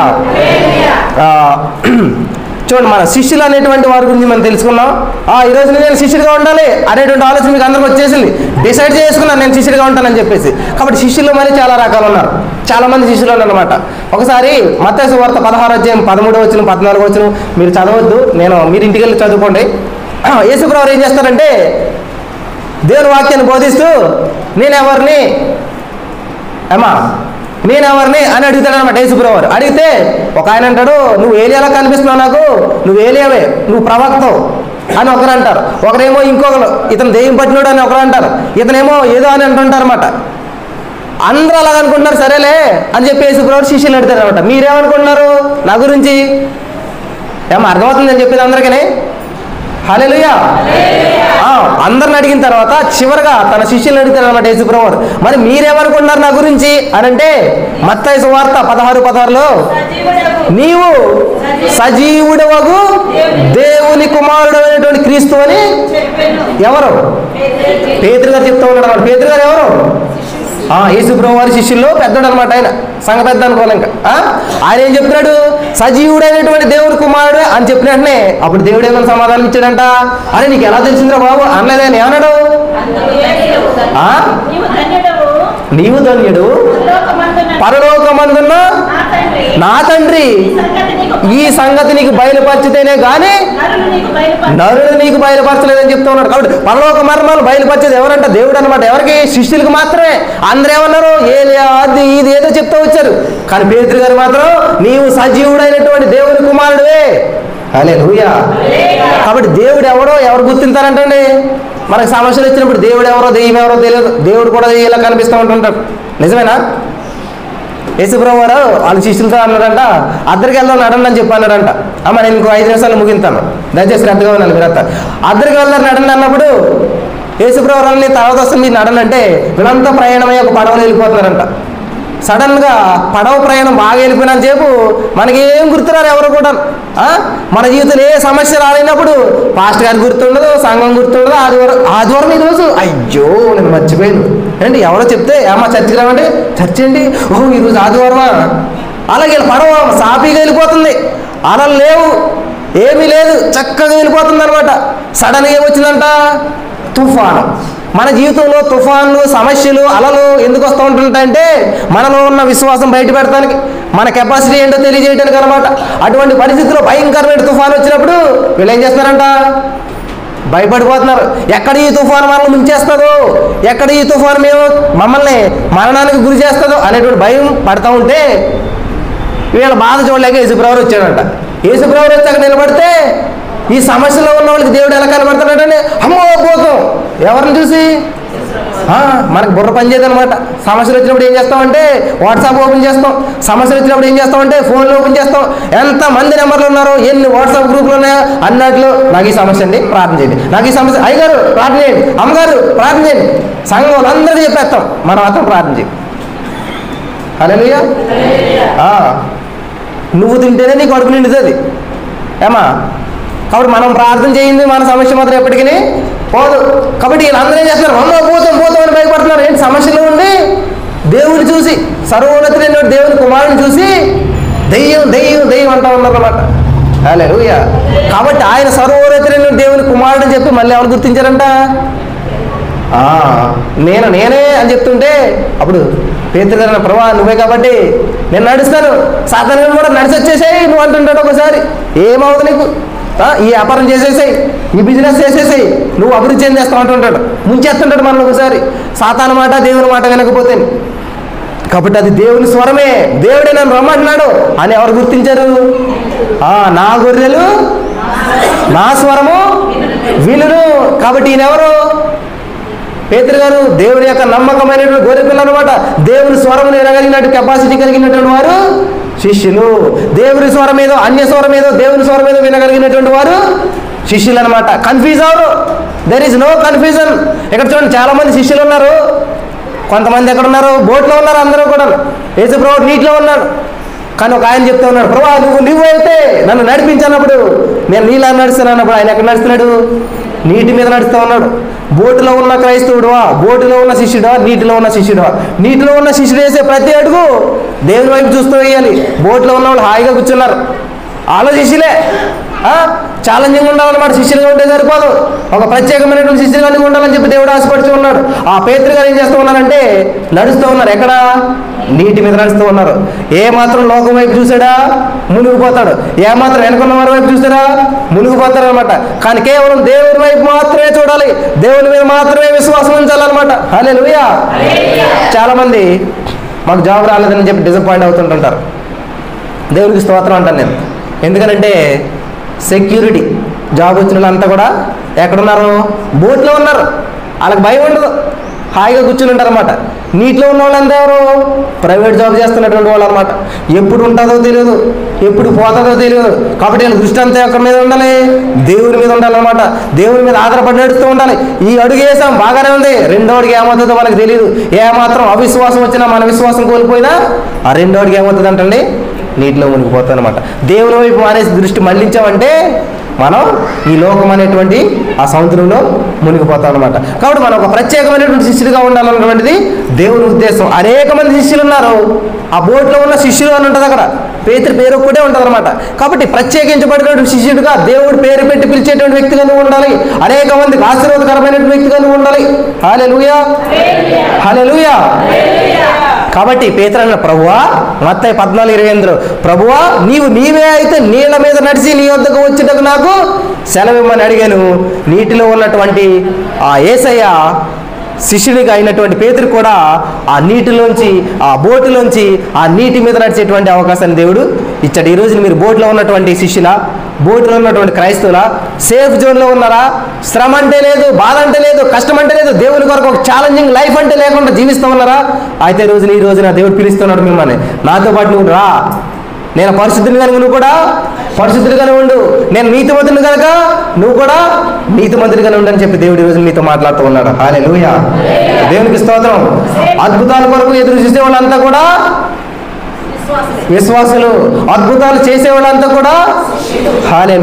S1: చూడండి మన శిష్యులు అనేటువంటి వారి గురించి మనం తెలుసుకున్నాం ఆ ఈ రోజు నేను శిష్యుడిగా ఉండాలి అనేటువంటి ఆలోచన మీకు అందరికి వచ్చేసింది డిసైడ్ చేసుకున్నాను నేను శిష్యుడిగా ఉంటానని చెప్పేసి కాబట్టి శిష్యుల్లో మళ్ళీ చాలా రకాలు ఉన్నారు చాలా మంది శిష్యులు ఉన్నారన్నమాట ఒకసారి మత్తేసు వార్త పదహారు అధ్యాయం పదమూడు వచ్చిన పద్నాలుగు వచ్చిన మీరు చదవద్దు నేను మీరు ఇంటికి వెళ్ళి చదువుకోండి యేసుప్రభు ఏం చేస్తారంటే దేవుని వాక్యాన్ని బోధిస్తూ నేను ఎవరిని ఏమా నేను ఎవరిని అని అడుగుతాడు అనమాట యేసుప్రభు వారు అడిగితే ఒక ఆయన అంటాడు నువ్వు ఏలియాలా కనిపిస్తున్నావు నాకు నువ్వు ఏలియావే నువ్వు ప్రవక్తవు అని ఒకరు అంటారు ఒకరేమో ఇంకొకరు ఇతను దెయ్యం పట్టినోడు అని ఒకరు అంటారు ఇతనేమో ఏదో అని అంటుంటారు అనమాట అందరూ అలాగ అనుకుంటున్నారు సరేలే అని చెప్పి యేసుప్రభు శిష్యులు అడుగుతారు అనమాట మీరేమనుకుంటున్నారు నా గురించి ఏమో అర్థమవుతుందని చెప్పింది అందరికీ హల్లెలూయా ఆ, అందరిని అడిగిన తర్వాత చివరగా తన శిష్యులను అడుగుతారు అనమాట యేసుప్రభు వారు. మరి మీరేమనుకుంటున్నారు నా గురించి అని అంటే మత్తయి సువార్త పదహారు పదహారులో
S3: సజీవుడగు
S1: నీవు సజీవుడవగు దేవుని కుమారుడు అనేటువంటి క్రీస్తు అని
S3: చెప్పెను
S1: ఎవరు
S3: పేతురు
S1: పేతురు గారు చెప్తా ఉన్నాడు అనమాట పేతురు గారు ఎవరు ఆ యేసుప్రభు వారి శిష్యుల్లో పెద్దడు అనమాట ఆయన సంఘ పెద్ద అనుకోవాలి ఇంకా ఆ? ఆయన ఏం చెప్తున్నాడు సజీవుడైనటువంటి దేవుడి కుమారుడు అని చెప్పిన వెంటనే అప్పుడు దేవుడు ఏమైనా సమాధానం ఇచ్చాడంట అరే నీకు ఎలా తెలిసిందిరా బాబు అనలేదే అని ఏమన్నాడు
S3: అందుకు యేసు,
S1: ఆ?
S3: నీవు ధన్యుడవు
S1: నీవు ధన్యుడు
S3: పరలోకమందున
S1: పరలోకమందున్న
S3: నా తండ్రి
S1: నా తండ్రి
S3: ఈ సంగతి నీకు
S1: ఈ సంగతి నీకు బయలుపరిచితేనే గాని
S3: నరులు నీకు బయలుపరచు
S1: నరుడు నీకు బయలుపరచలేదని చెప్తా ఉన్నాడు కాబట్టి పరలోక మర్మాలు బయలుపరిచేది ఎవరంట దేవుడు అనమాట ఎవరికి శిష్యులకు మాత్రమే అందరూ ఏమన్నారు ఏలియా అది ఇది ఏదో చెప్తూ వచ్చారు కానీ పేతురు గారు మాత్రం నీవు సజీవుడైనటువంటి దేవుని కుమారుడువే అలే కాబట్టి దేవుడు ఎవడో ఎవరు గుర్తింతారంటండి మనకు సమస్యలు వచ్చినప్పుడు దేవుడు ఎవరో దెయ్యం ఎవరో తెలియదు దేవుడు కూడా ఇలా కనిపిస్తూ ఉంటుంటాడు నిజమేనా యేసుప్రభు వారు వాళ్ళ శిష్యులతో అన్నాడంట అద్దరికి వెళ్దాం నడండి అని చెప్పి అన్నాడంట అమ్మ నేను ఇంకో ఐదు నిమిషాలు ముగింతాను దయచేసి శ్రద్ధగా ఉండాలి మీరంతా అద్దరికి వెళ్దాం నడండి అన్నప్పుడు యేసుప్రభు వారిని తర్వాత వస్తే మీరు నడండి అంటే వీళ్ళంతా ప్రయాణమై ఒక పడవలో వెళ్ళిపోతున్నారంట సడన్గా పడవ ప్రయాణం బాగా వెళ్ళిపోయినా చెప్పు మనకి ఏం గుర్తురారు ఎవరు కూడా ఆ? మన జీవితంలో ఏ సమస్య రాలేనప్పుడు పాస్ట్ గారు గుర్తుండదు సంఘం గుర్తుండదు ఆదివారం ఆదివారం ఈ రోజు అయ్యో నేను మర్చిపోయాను ఏంటి ఎవరో చెప్తే ఏమా చర్చికి రావండి చర్చ్ ఏంటి ఓహో ఈరోజు ఆదివారమా అలాగే వీళ్ళ పడవ సాఫీగా వెళ్ళిపోతుంది అలలు లేవు ఏమీ లేదు చక్కగా వెళ్ళిపోతుంది అనమాట సడన్గా ఏమొచ్చిందంట తుఫాను మన జీవితంలో తుఫాన్లు సమస్యలు అలలు ఎందుకు వస్తూ ఉంటుంటాయంటే మనలో ఉన్న విశ్వాసం బయట పెడతానికి మన కెపాసిటీ ఏంటో తెలియజేయడానికి అనమాట అటువంటి పరిస్థితుల్లో భయంకరమైన తుఫాను వచ్చినప్పుడు వీళ్ళు ఏం చేస్తారంట భయపడిపోతున్నారు ఎక్కడ ఈ తుఫాను మనల్ని ముంచేస్తుందో ఎక్కడ ఈ తుఫాను మేము మమ్మల్ని మరణానికి గురి చేస్తుందో అనేటువంటి భయం పడతా ఉంటే వీళ్ళ బాధ చూడలేక యేసుప్రవర్ వచ్చాడంట యేసుప్రవర్ వచ్చి అక్కడ నిలబడితే ఈ సమస్యలో ఉన్న వాళ్ళకి దేవుడు ఎలా కనబడతాడంటే అమ్మో పోతాం ఎవరిని చూసి ఆ, మనకు బుర్ర పనిచేయదు అనమాట సమస్యలు వచ్చినప్పుడు ఏం చేస్తామంటే వాట్సాప్ ఓపెన్ చేస్తాం సమస్యలు వచ్చినప్పుడు ఏం చేస్తామంటే ఫోన్లు ఓపెన్ చేస్తాం ఎంత మంది నెంబర్లు ఉన్నారో ఎన్ని వాట్సాప్ గ్రూపులు ఉన్నాయో అన్నట్లు నాకు ఈ సమస్య అండి ప్రార్థన చేయండి నాకు ఈ సమస్య అయ్యగారు ప్రార్థన చేయండి అమ్మగారు ప్రార్థన చేయండి సంఘం వాళ్ళందరికీ చెప్పేస్తాం మనం మాత్రం ప్రార్థన చేయం హల్లెలూయా ఆ, నువ్వు తింటేనే నీకు కడుపు నిండుతుంది ఏమా కాబట్టి మనం ప్రార్థన చేయింది మన సమస్య మాత్రం ఎప్పటికీ పోదు కాబట్టి వీళ్ళందరూ ఏం చేస్తున్నారు అమ్మ పోతాం పోతాం అని భయపడుతున్నారు ఏంటి సమస్యలో ఉండి దేవుని చూసి సర్వోన్నతులైన దేవుని కుమారుని చూసి దెయ్యం దెయ్యం దెయ్యం అంటా ఉన్నారు అన్నమాట హల్లెలూయా కాబట్టి ఆయన సర్వోన్నతులైన దేవుని కుమారుడు అని చెప్పి మళ్ళీ ఎవరు గుర్తించారంట ఆ, నేను నేనే అని చెప్తుంటే అప్పుడు పేతురు గారు అన్న, ప్రభా నువ్వే కాబట్టి నేను నడుస్తాను సాతాను కూడా నడిచి వచ్చేసాయి నువ్వు అంటుంటాడు ఒకసారి ఏమవుతుంది నీకు ఆ, ఈ వ్యాపారం చేసేసాయి ఈ బిజినెస్ చేసేసాయి నువ్వు అభివృద్ధి చెందేస్తావు అంటుంటాడు ముంచేస్తుంటాడు మనం ఒకసారి సాతాను మాట దేవుని మాట వినకపోతే కాబట్టి అది దేవుని స్వరమే దేవుడే నన్ను రమ్మంటున్నాడు అని ఎవరు గుర్తించారు ఆ, నా గొర్రెలు నా స్వరము వినును కాబట్టి ఈయనెవరు పేతురు గారు దేవుని యొక్క నమ్మకమైనటువంటి గొర్రె పిల్ల అనమాట దేవుని స్వరం వినగలిగినట్టు కెపాసిటీ కలిగినటువంటి వారు శిష్యులు దేవుని స్వరం ఏదో అన్య స్వరం ఏదో దేవుని స్వరం ఏదో వినగలిగినటువంటి వారు శిష్యులు అనమాట కన్ఫ్యూజ్ అవరు దెర్ ఇస్ నో కన్ఫ్యూజన్ ఇక్కడ చూడండి చాలా మంది శిష్యులు ఉన్నారు కొంతమంది ఎక్కడ ఉన్నారు బోట్లో ఉన్నారు అందరూ కూడా యేసు ప్రభు నీటిలో ఉన్నాడు కానీ ఒక ఆయన చెప్తా ఉన్నాడు ప్రభా నువ్వు నువ్వు అయితే నన్ను నడిపించినప్పుడు నేను నీలా నడుస్తున్నాను అన్నప్పుడు ఆయన ఎక్కడ నడుస్తున్నాడు నీటి మీద నడుస్తూ ఉన్నాడు బోటులో ఉన్న క్రైస్తవుడువా బోటులో ఉన్న శిష్యుడా నీటిలో ఉన్న శిష్యుడా నీటిలో ఉన్న శిష్యుడు వేసే ప్రతి అడుగు దేవుని వైపు చూస్తూ వేయాలి బోట్లో ఉన్న వాళ్ళు హాయిగా కూర్చున్నారు వాళ్ళ శిష్యులే ఛాలెంజింగ్ ఉండాలన్నమాట శిష్యులుగా ఉంటే సరిపోదు ఒక ప్రత్యేకమైనటువంటి శిష్యులుగా కలిగి ఉండాలని చెప్పి దేవుడు ఆశపడుతూ ఉన్నాడు ఆ పేతురు గారు ఏం చేస్తూ ఉన్నారంటే నడుస్తూ ఉన్నారు ఎక్కడ నీటి మీద నడుస్తూ ఉన్నారు ఏ మాత్రం లోకం వైపు చూసాడా మునిగిపోతాడు ఏ మాత్రం వెనుకున్న వారి వైపు చూసాడా మునిగిపోతాడు అనమాట కానీ కేవలం దేవుని వైపు మాత్రమే చూడాలి దేవుని మీద మాత్రమే విశ్వాసం ఉంచాలన్నమాట అలే చాలా మంది మాకు జాబ్ రాలేదని చెప్పి డిసప్పాయింట్ అవుతుంటుంటారు దేవునికి స్తోత్రం అంటాను నేను ఎందుకనంటే సెక్యూరిటీ జాబ్ వచ్చిన వాళ్ళంతా కూడా ఎక్కడున్నారు బోట్లో ఉన్నారు వాళ్ళకి భయం ఉండదు హాయిగా కూర్చుని ఉంటారు అనమాట నీటిలో ఉన్న వాళ్ళంతా ఎవరు ప్రైవేట్ జాబ్ చేస్తున్నటువంటి వాళ్ళు అనమాట ఎప్పుడు ఉంటుందో తెలియదు ఎప్పుడు పోతుందో తెలియదు కాబట్టి వీళ్ళ దృష్టి అంతా ఎక్కడి మీద ఉండాలి దేవుని మీద ఉండాలన్నమాట దేవుని మీద ఆధారపడి నడుస్తూ ఉండాలి ఈ అడుగు వేసాం బాగానే ఉంది రెండో అడుగు ఏమవుతుందో మనకు తెలియదు ఏమాత్రం అవిశ్వాసం వచ్చినా మన విశ్వాసం కోల్పోయినా ఆ రెండో అడుగు ఏమవుతుంది అంటండి నీటిలో మునిగిపోతాం అనమాట దేవుని వైపు మానేసి దృష్టి మళ్ళించామంటే మనం ఈ లోకం అనేటువంటి ఆ సముద్రంలో మునిగిపోతాం అనమాట కాబట్టి మనం ఒక ప్రత్యేకమైనటువంటి శిష్యులుగా ఉండాలన్నటువంటిది దేవుని ఉద్దేశం అనేక మంది శిష్యులు ఉన్నారు ఆ బోట్లో ఉన్న శిష్యులు అని ఉంటుంది అక్కడ పేతురు పేరు ఒక్కటే ఉంటుంది అనమాట కాబట్టి ప్రత్యేకించబడినటువంటి శిష్యుడిగా దేవుడు పేరు పెట్టి పిలిచేటువంటి వ్యక్తిగా నువ్వు ఉండాలి అనేక మందికి ఆశీర్వాదకరమైనటువంటి వ్యక్తిగా నువ్వు ఉండాలి హాలే లూయా హాలే లూయా కాబట్టి పేతురన్న ప్రభువా మత్తయి పద్నాలుగు ఇరవై ఎనిమిదిలో ప్రభువా నీవు నీవే అయితే నీళ్ళ మీద నడిచి నీ వద్దకు వచ్చేటకు నాకు సెలవిమ్మని అడిగాను నీటిలో ఉన్నటువంటి ఆ ఏసయ్య శిష్యుడిగా అయినటువంటి పేతురు కూడా ఆ నీటిలోంచి ఆ బోటులోంచి ఆ నీటి మీద నడిచేటువంటి అవకాశాన్ని దేవుడు ఇచ్చాడు ఈ రోజు మీరు బోట్లో ఉన్నటువంటి శిష్యుల బోట్లో ఉన్నటువంటి క్రైస్తవుల సేఫ్ జోన్లో ఉన్నారా శ్రమ అంటే లేదు బాధ అంటే లేదు కష్టం అంటే లేదు దేవుని కొరకు ఒక ఛాలెంజింగ్ లైఫ్ అంటే లేకుండా జీవిస్తూ ఉన్నారా అయితే ఈ రోజున ఈ రోజున దేవుడు పిలుస్తున్నాడు మిమ్మల్ని నాతో పాటు నువ్వు రా నేను పరిశుద్ధుని కనుక నువ్వు కూడా పరిశుద్ధులుగానే ఉండు నేను నీతిమంతుని కనుక నువ్వు కూడా నీతిమంతుడిగానే ఉండు అని చెప్పి దేవుడు ఈ రోజు నీతో మాట్లాడుతూ ఉన్నాడు హాలే దేవునికి స్తోత్రం అద్భుతాల కొరకు ఎదురు చూసే వాళ్ళంతా కూడా విశ్వాసులు అద్భుతాలు చేసే వాళ్ళంతా కూడా హాలే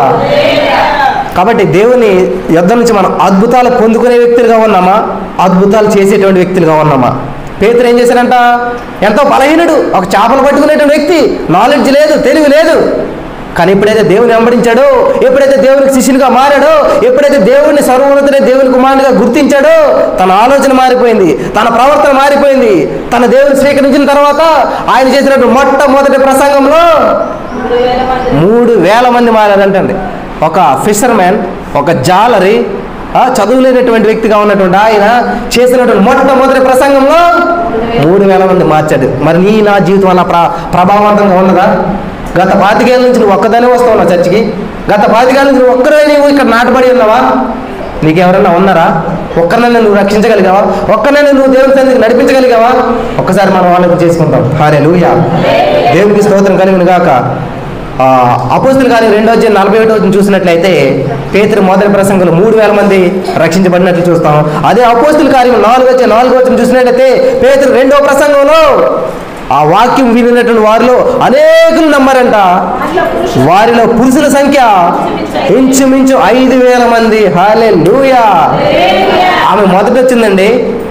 S1: కాబట్టి దేవుని యుద్ధం నుంచి మనం అద్భుతాలు పొందుకునే వ్యక్తులుగా ఉన్నామా అద్భుతాలు చేసేటువంటి వ్యక్తులుగా ఉన్నామా పేతురు ఏం చేశారంట ఎంతో బలహీనుడు ఒక చేపలు పట్టుకునేటువంటి వ్యక్తి నాలెడ్జ్ లేదు తెలివి లేదు కానీ ఎప్పుడైతే దేవుని వెంబడించాడో ఎప్పుడైతే దేవునికి శిష్యునిగా మారాడో ఎప్పుడైతే దేవుడిని సర్వోన్నతుడే దేవుని కుమారుడిగా గుర్తించాడో తన ఆలోచన మారిపోయింది తన ప్రవర్తన మారిపోయింది తన దేవుని స్వీకరించిన తర్వాత ఆయన చేసినటువంటి మొట్టమొదటి ప్రసంగంలో
S3: మూడు వేల మంది
S1: మూడు వేల మంది మారారంటండి ఒక ఫిషర్మ్యాన్ ఒక జాలరి ఆ, చదువులేనటువంటి వ్యక్తిగా ఉన్నటువంటి ఆయన చేసినటువంటి మొట్టమొదటి ప్రసంగంలో మూడు వేల మంది మార్చాడు మరి నీ నా జీవితం అలా ప్ర ప్రభావవంతంగా ఉన్నదా గత పాతికేళ్ళ నుంచి నువ్వు ఒక్కదానే వస్తావు నా చర్చికి గత పాతికేళ్ళ నుంచి నువ్వు ఒక్కరే నీవు ఇక్కడ నాటబడి ఉన్నావా నీకెవరన్నా ఉన్నారా ఒక్కరినైనా నువ్వు రక్షించగలిగావా ఒక్కరినైనా నువ్వు దేవుని సన్నిధికి నడిపించగలిగావా ఒక్కసారి మనం వాళ్ళకి చేసుకుంటాం హారే లూయా దేవునికి స్తోత్రం కలిగిన గాక ఆ, అపోస్తులు కానీ రెండో వచ్చి నలభై ఒకటో వచ్చిన చూసినట్లయితే పేతురు మొదటి ప్రసంగంలో మూడు వేల మంది రక్షించబడినట్లు చూస్తాం అదే అపోస్తుల కార్యం నాలుగు వచ్చే నాలుగు వచ్చిన చూసినట్లయితే పేతురు రెండో ప్రసంగంలో ఆ వాక్యం వినినటువంటి వారిలో అనేకులు నమ్మారంట వారిలో పురుషుల సంఖ్య ఇంచుమించు ఐదు వేల మంది హాలే లూయా ఆమె మొదట వచ్చిందండి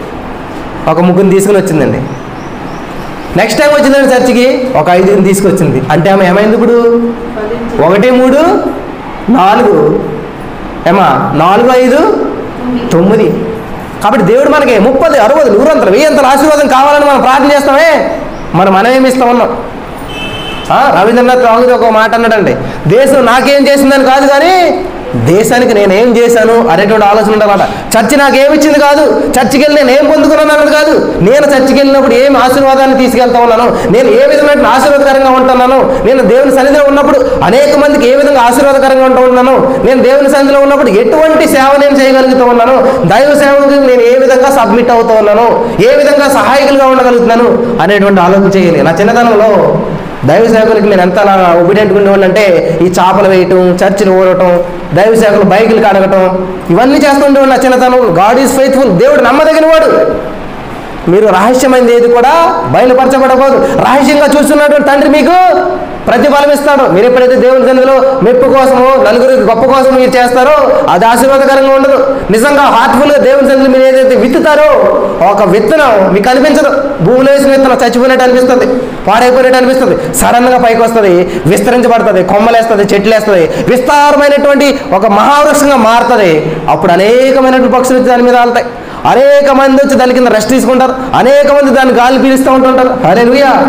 S1: ఒక ముగ్గురిని తీసుకుని వచ్చిందండి నెక్స్ట్ టైం వచ్చిందండి చర్చికి ఒక ఐదుగురిని తీసుకొచ్చింది అంటే ఆమె ఏమైంది ఇప్పుడు ఒకటి మూడు నాలుగు ఏమా నాలుగు ఐదు తొమ్మిది కాబట్టి దేవుడు మనకి ముప్పది అరవది నూరంతలు వెయ్యంతల ఆశీర్వాదం కావాలని మనం ప్రార్థన చేస్తామే మరి మనం ఏమి ఇస్తా ఉన్నాం ఆ, రవీంద్రనాథ్ ఠాగూర్ ఒక మాట అన్నాడండి దేశం నాకేం చేసిందని కాదు కానీ దేశానికి నేను ఏం చేశాను అనేటువంటి ఆలోచన ఉండాలన్నమాట చర్చి నాకు ఏమి ఇచ్చింది కాదు చర్చికి వెళ్ళి నేను ఏం పొందుకున్నాను అన్నది కాదు నేను చర్చికి వెళ్ళినప్పుడు ఏం ఆశీర్వాదాన్ని తీసుకెళ్తా ఉన్నాను నేను ఏ విధమైన ఆశీర్వాదకరంగా ఉంటున్నాను నేను దేవుని సన్నిధిలో ఉన్నప్పుడు అనేక మందికి ఏ విధంగా ఆశీర్వాదకరంగా ఉంటూ ఉన్నాను నేను దేవుని సన్నిధిలో ఉన్నప్పుడు ఎటువంటి సేవ నేను చేయగలుగుతూ ఉన్నాను దైవ సేవకు నేను ఏ విధంగా సబ్మిట్ అవుతూ ఉన్నాను ఏ విధంగా సహాయకులుగా ఉండగలుగుతున్నాను అనేటువంటి ఆలోచన చేయాలి నా చిన్నతనంలో దైవ సేవకులకి నేను ఎంత ఒబిడెంట్గా ఉండేవాడిని అంటే ఈ చేపలు వేయటం చర్చిలు ఊడటం దైవ సేవకులు బైకులు కడగటం ఇవన్నీ చేస్తుండేవాడు నా చిన్నతనం గాడ్ ఈజ్ ఫెయిత్ఫుల్ దేవుడు నమ్మదగిన వాడు మీరు రహస్యమైనది ఏది కూడా బయలుపరచబడకూడదు రహస్యంగా చూస్తున్నటువంటి తండ్రి మీకు ప్రతిఫలం ఇస్తాడు మీరు ఎప్పుడైతే దేవుని సన్నిధిలో మెప్పు కోసము నలుగురికి గొప్ప కోసం మీరు చేస్తారో అది ఆశీర్వాదకరంగా ఉండదు నిజంగా హార్ట్ఫుల్గా దేవుని సన్నిధిలో మీరు ఏదైతే విత్తుతారో ఒక విత్తనం మీకు కనిపించదు భూమిలో వేసిన విత్తనం చచ్చిపోయినట్టు అనిపిస్తుంది పాడైపోయినట్టు అనిపిస్తుంది సడన్గా పైకి వస్తుంది విస్తరించబడుతుంది కొమ్మలేస్తుంది చెట్లు వేస్తుంది విస్తారమైనటువంటి ఒక మహావృక్షంగా మారుతుంది అప్పుడు అనేకమైనటువంటి పక్షులు వచ్చి దాని మీద ఆలుతాయి అనేక మంది వచ్చి దాని కింద రెస్ట్ తీసుకుంటారు అనేక మంది దాన్ని గాలి పీలుస్తూ ఉంటుంటారు అరే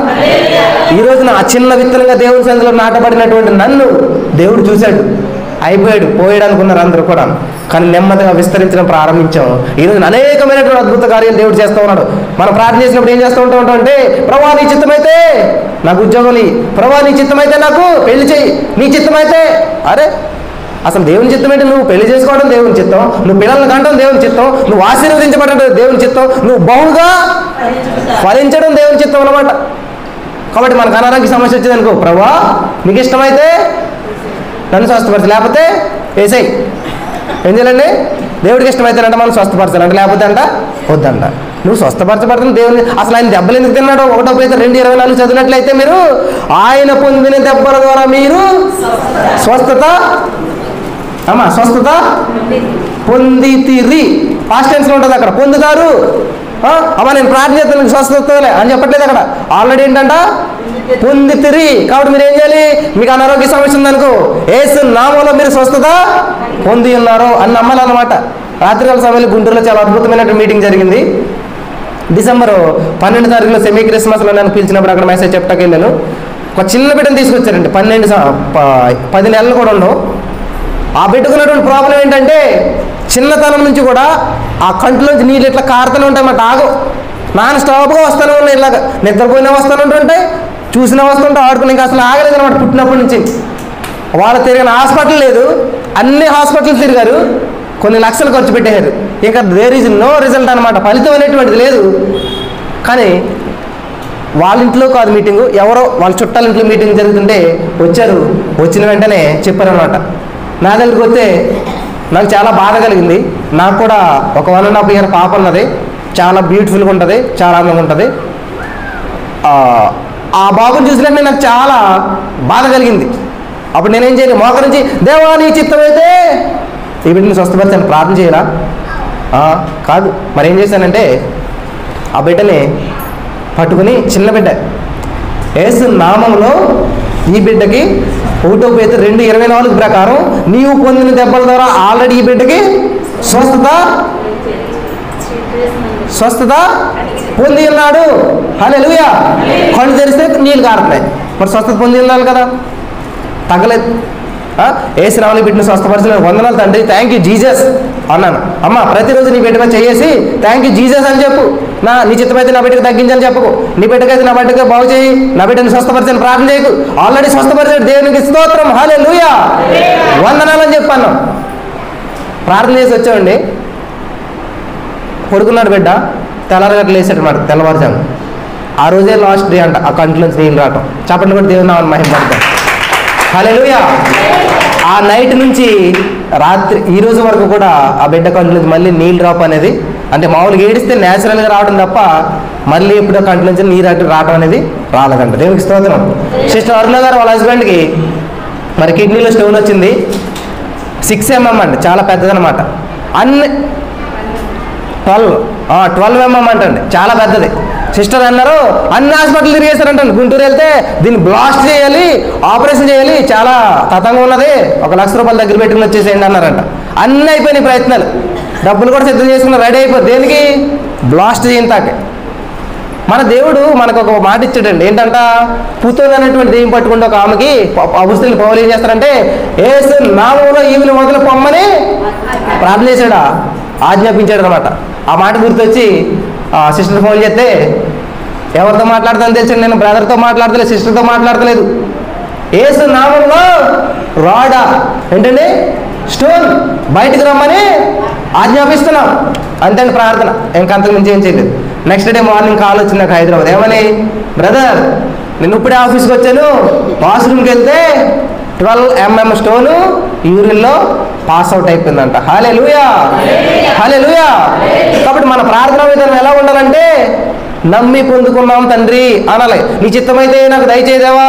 S1: ఈ రోజున ఆ చిన్న విత్తనంగా దేవుని సందులో నాటబడినటువంటి నన్ను దేవుడు చూశాడు అయిపోయాడు పోయాడు అనుకున్నారు అందరూ కూడా కానీ నెమ్మదిగా విస్తరించడం ప్రారంభించాం ఈ రోజున అనేకమైనటువంటి అద్భుత కార్యాలు దేవుడు చేస్తూ ఉన్నాడు మనం ప్రార్థన చేసినప్పుడు ఏం చేస్తూ ఉంటాం అంటే ప్రభా నీ చిత్తమైతే నాకు ఉద్యోగం ఇయ్యి. ప్రభా నీ చిత్తమైతే నాకు పెళ్లి చెయ్యి నీ చిత్తమైతే అరే అసలు దేవుని చిత్తం ఏంటి నువ్వు పెళ్లి చేసుకోవడం దేవుని చిత్తం నువ్వు పిల్లల్ని కంటం దేవుని చిత్తం నువ్వు ఆశీర్వదించబడడం దేవుని చిత్తం నువ్వు బహుగా ఫలించడం దేవుని చిత్తం అనమాట కాబట్టి మనకు అనారోగ్య సమస్య వచ్చింది అనుకో ప్రభా మీకు ఇష్టమైతే నన్ను స్వస్థపరచు లేకపోతే వేసేయి ఏం చేయాలండి దేవుడికి ఇష్టమైతేనంట మనం స్వస్థపరచాలంట లేకపోతే అంట వద్దంట నువ్వు స్వస్థపరచబడుతున్న దేవుని అసలు ఆయన దెబ్బలు ఎందుకు తిన్నాడు ఒకటో పేద రెండు ఇరవై నాలుగు చదివినట్లయితే మీరు ఆయన పొందిన దెబ్బల ద్వారా మీరు స్వస్థత అమ్మా స్వస్థత పొందితిరి పాస్ట్ టెన్స్లో ఉంటుంది అక్కడ పొందుతారు ఆ, అమ్మా నేను ప్రార్థన చేస్తాను నీకు స్వస్థత వస్తుందిలే అని చెప్పట్లేదు అక్కడ ఆల్రెడీ ఏంటంట పొందితిరి కాబట్టి మీరు ఏం చేయాలి మీకు అనారోగ్య సమస్య ఉందనుకో ఏసు నామంలో మీరు స్వస్థత పొంది ఉన్నారు అని నమ్మాలన్నమాట రాత్రికాల సమయంలో గుంటూరులో చాలా అద్భుతమైన మీటింగ్ జరిగింది డిసెంబర్ పన్నెండు తారీఖులో సెమీ క్రిస్మస్లో నన్ను పిలిచినప్పుడు అక్కడ మెసేజ్ చెప్తాకి వెళ్ళాను ఒక చిన్న బిడ్డను తీసుకొచ్చారండి పన్నెండు సం- ప- పది నెలలు కూడా ఉండవు ఆ బిడ్డకున్నటువంటి ప్రాబ్లం ఏంటంటే చిన్నతనం నుంచి కూడా ఆ కంటిలోంచి నీళ్ళు ఇట్లా కారుతూనే ఉంటాయి మాట ఆగు నాన్న స్టాప్గా వస్తూనే ఉన్నాయి ఇలాగ నిద్రపోయినా వస్తూనే ఉంటుంటాయి చూసినా వస్తుంటే ఆడుకుని ఇంకా అసలు ఆగలేదు అనమాట పుట్టినప్పటి నుంచి వాళ్ళు తిరిగిన హాస్పిటల్ లేదు అన్ని హాస్పిటల్ తిరిగారు కొన్ని లక్షలు ఖర్చు పెట్టారు ఇంకా దేర్ ఈజ్ నో రిజల్ట్ అనమాట ఫలితం అనేటువంటిది లేదు కానీ వాళ్ళ ఇంట్లో కాదు మీటింగు ఎవరో వాళ్ళ చుట్టాల ఇంట్లో మీటింగ్ జరుగుతుంటే వచ్చారు వచ్చిన వెంటనే చెప్పారనమాట నా దగ్గరికి వస్తే నాకు చాలా బాధ కలిగింది నాకు కూడా ఒక వన్ అండ్ హాఫ్ ఇయర్ పాప ఉన్నది చాలా బ్యూటిఫుల్గా ఉంటుంది చాలా అందంగా ఉంటుంది ఆ, ఆ బాబుని చూసినట్టు నాకు చాలా బాధ కలిగింది అప్పుడు నేనేం చేయాలి మోకరించి దేవా నీ చిత్తమైతే ఈ బిడ్డని స్వస్థపరిచాను ప్రార్థన చేయాలా ఆ, కాదు మరి ఏం చేశానంటే ఆ బిడ్డని పట్టుకుని చిన్న బిడ్డ యేసు నామంలో ఈ బిడ్డకి ఒకటో పేద రెండు ఇరవై నాలుగు ప్రకారం నీవు పొందిన దెబ్బల ద్వారా ఆల్రెడీ ఈ బిడ్డకి స్వస్థత స్వస్థత పొంది ఉన్నాడు హల్లెలూయా కళ్ళు తెరిస్తే నీళ్ళు కారుతున్నాయి మరి స్వస్థత పొంది ఉన్నాను కదా తగ్గలేదు ఏసురావుని బిడ్డను స్వస్థపరిచిన వందనాలు తండ్రి థ్యాంక్ యూ జీసస్ అన్నాను అమ్మ ప్రతిరోజు నీ బిడ్డ మీద చేసి థ్యాంక్ యూ జీసస్ అని చెప్పు నా నీ చిత్తమైతే నా బిడ్డకు తగ్గించని చెప్పకు నీ బిడ్డకైతే నా బిడ్డకు బాగు చేయి నా బిడ్డను స్వస్థపరిచని ప్రార్థన చేయకు ఆల్రెడీ స్వస్థపరిచాడు దేవునికి స్తోత్రం హాలే లూయా వందనాలు అని చెప్పాను ప్రార్థన చేసి వచ్చామండి పడుకున్నాడు బిడ్డ తెల్లారగట్ల లేసాడు మాట తెల్లవారుజాము ఆ రోజే లాస్ట్ డే అంట ఆ కంట్లోంచి నీళ్ళు రావటం చెప్పండి కూడా దేవుని నామని మహిమ పడతాం హల్లెలూయా ఆ నైట్ నుంచి రాత్రి ఈ రోజు వరకు కూడా ఆ బిడ్డ కంటి నుంచి మళ్ళీ నీళ్ళు డ్రాప్ అనేది అంటే మామూలుగా ఏడిస్తే న్యాచురల్గా రావడం తప్ప మళ్ళీ ఎప్పుడో కంటి నుంచి నీరు అటు రావడం అనేది రాలేదంట దేవునికి స్తోత్రం సిస్టర్ అరుణ గారు వాళ్ళ హస్బెండ్కి మరి కిడ్నీలో స్టోన్ వచ్చింది సిక్స్ ఎంఎం అండి చాలా పెద్దదనమాట అన్ని ట్వెల్వ్ ట్వెల్వ్ ఎంఎం అంటండి చాలా పెద్దది సిస్టర్ అన్నారు అన్ని హాస్పిటల్ తిరిగేశారంటండి గుంటూరు వెళ్తే దీన్ని బ్లాస్ట్ చేయాలి ఆపరేషన్ చేయాలి చాలా తతంగా ఉన్నది ఒక లక్ష రూపాయల దగ్గర పెట్టుకుని వచ్చేసేయండి అన్నారంట అన్నీ అయిపోయినాయి ప్రయత్నాలు డబ్బులు కూడా సిద్ధం చేసుకున్నారు రెడీ అయిపోయి దేనికి బ్లాస్ట్ చేయంతాకే మన దేవుడు మనకు ఒక మాట ఇచ్చాడండి ఏంటంట పుత్తూరు అనేటువంటి దెయ్యం పట్టుకుంటే ఒక ఆమెకి అవస్థలు పౌలు ఏం చేస్తారంటే ఏసు నామంలో ఈవిని మొదలు పొమ్మని ప్రార్థన చేశాడా ఆజ్ఞాపించాడు అనమాట ఆ మాట గుర్తొచ్చి ఆ సిస్టర్ ఫోన్ చేస్తే ఎవరితో మాట్లాడతాను తెలిసి నేను బ్రదర్తో మాట్లాడతలేదు సిస్టర్తో మాట్లాడతలేదు ఏసు నామంలో రాడా ఏంటండి స్టోన్ బయటికి రమ్మని ఆజ్ఞాపిస్తున్నాం అంతే ప్రార్థన ఇంకంతకు మించి ఏం చేయలేదు నెక్స్ట్ డే మార్నింగ్ కాల్ వచ్చింది నాకు హైదరాబాద్ ఏమని బ్రదర్ నేను ఇప్పుడే ఆఫీస్కి వచ్చాను వాష్రూమ్కి వెళ్తే ట్వెల్వ్ ఎంఎం స్టోను యూరిన్లో పాస్ అవుట్ అయిపోయిందంట హాలే లూయా హాలే లూయా కాబట్టి మన ప్రార్థన విధానం ఎలా ఉండాలంటే నమ్మి పొందుకున్నాం తండ్రి అనాలి నీ చిత్తమైతే నాకు దయచేదేవా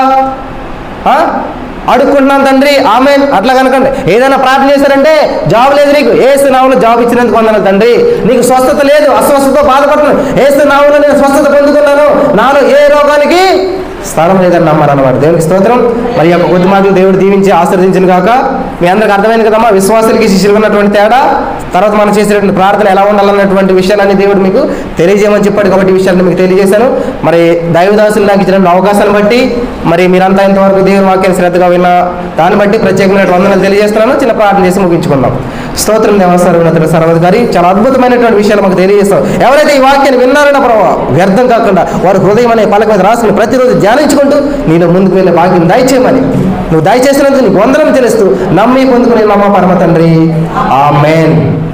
S1: ఆ? అడుక్కుంటున్నాం తండ్రి ఆమె అట్లా కనుకండి ఏదైనా ప్రార్థన చేశారంటే జాబ్ లేదు నీకు ఏసు నావులో జాబ్ ఇచ్చినందుకు పొందాను తండ్రి నీకు స్వస్థత లేదు అస్వస్థతో బాధపడుతున్నాను ఏసు నావులో నేను స్వస్థత పొందుకున్నాను నాలో ఏ రోగానికి స్థానం లేదని నమ్మారన్నమాట దేవునికి స్తోత్రం మరి ఈ యొక్క కొద్ది మాటలు దేవుడు దీవించి ఆశీర్వదించిన కాక మీ అందరికి అర్థమైంది కదమ్మా విశ్వాసాలకి శిష్యులకు ఉన్నటువంటి తేడా తర్వాత మనం చేసేటువంటి ప్రార్థన ఎలా ఉండాలన్నటువంటి విషయాలన్నీ దేవుడు మీకు తెలియజేయమని చెప్పాడు కాబట్టి ఈ విషయాన్ని మీకు తెలియజేశాను మరి దైవదాసులు నాకు ఇచ్చిన అవకాశాలను బట్టి మరి మీరంతా ఇంతవరకు దేవుని వాక్యాన్ని శ్రద్ధగా విన్న దాన్ని బట్టి ప్రత్యేకమైన వందనాలు తెలియజేస్తున్నాను చిన్న ప్రార్థన చేసి ముగించుకుందాం స్తోత్రం దేవస్థానం సర్వధికారి చాలా అద్భుతమైనటువంటి విషయాలు మాకు తెలియజేస్తాం ఎవరైతే ఈ వాక్యాన్ని విన్నారన్న ప్రభావ వ్యర్థం కాకుండా వారి హృదయం అనే పలక మీద రాసుకుని ప్రతిరోజు ధ్యానించుకుంటూ నేను ముందుకు వెళ్ళే భాగ్యం దయచేయమని నువ్వు దయచేసినందుకు నీకు వందనం తెలుస్తూ నమ్మి పొందుకునే నమ్మ పరమ తండ్రి ఆమెన్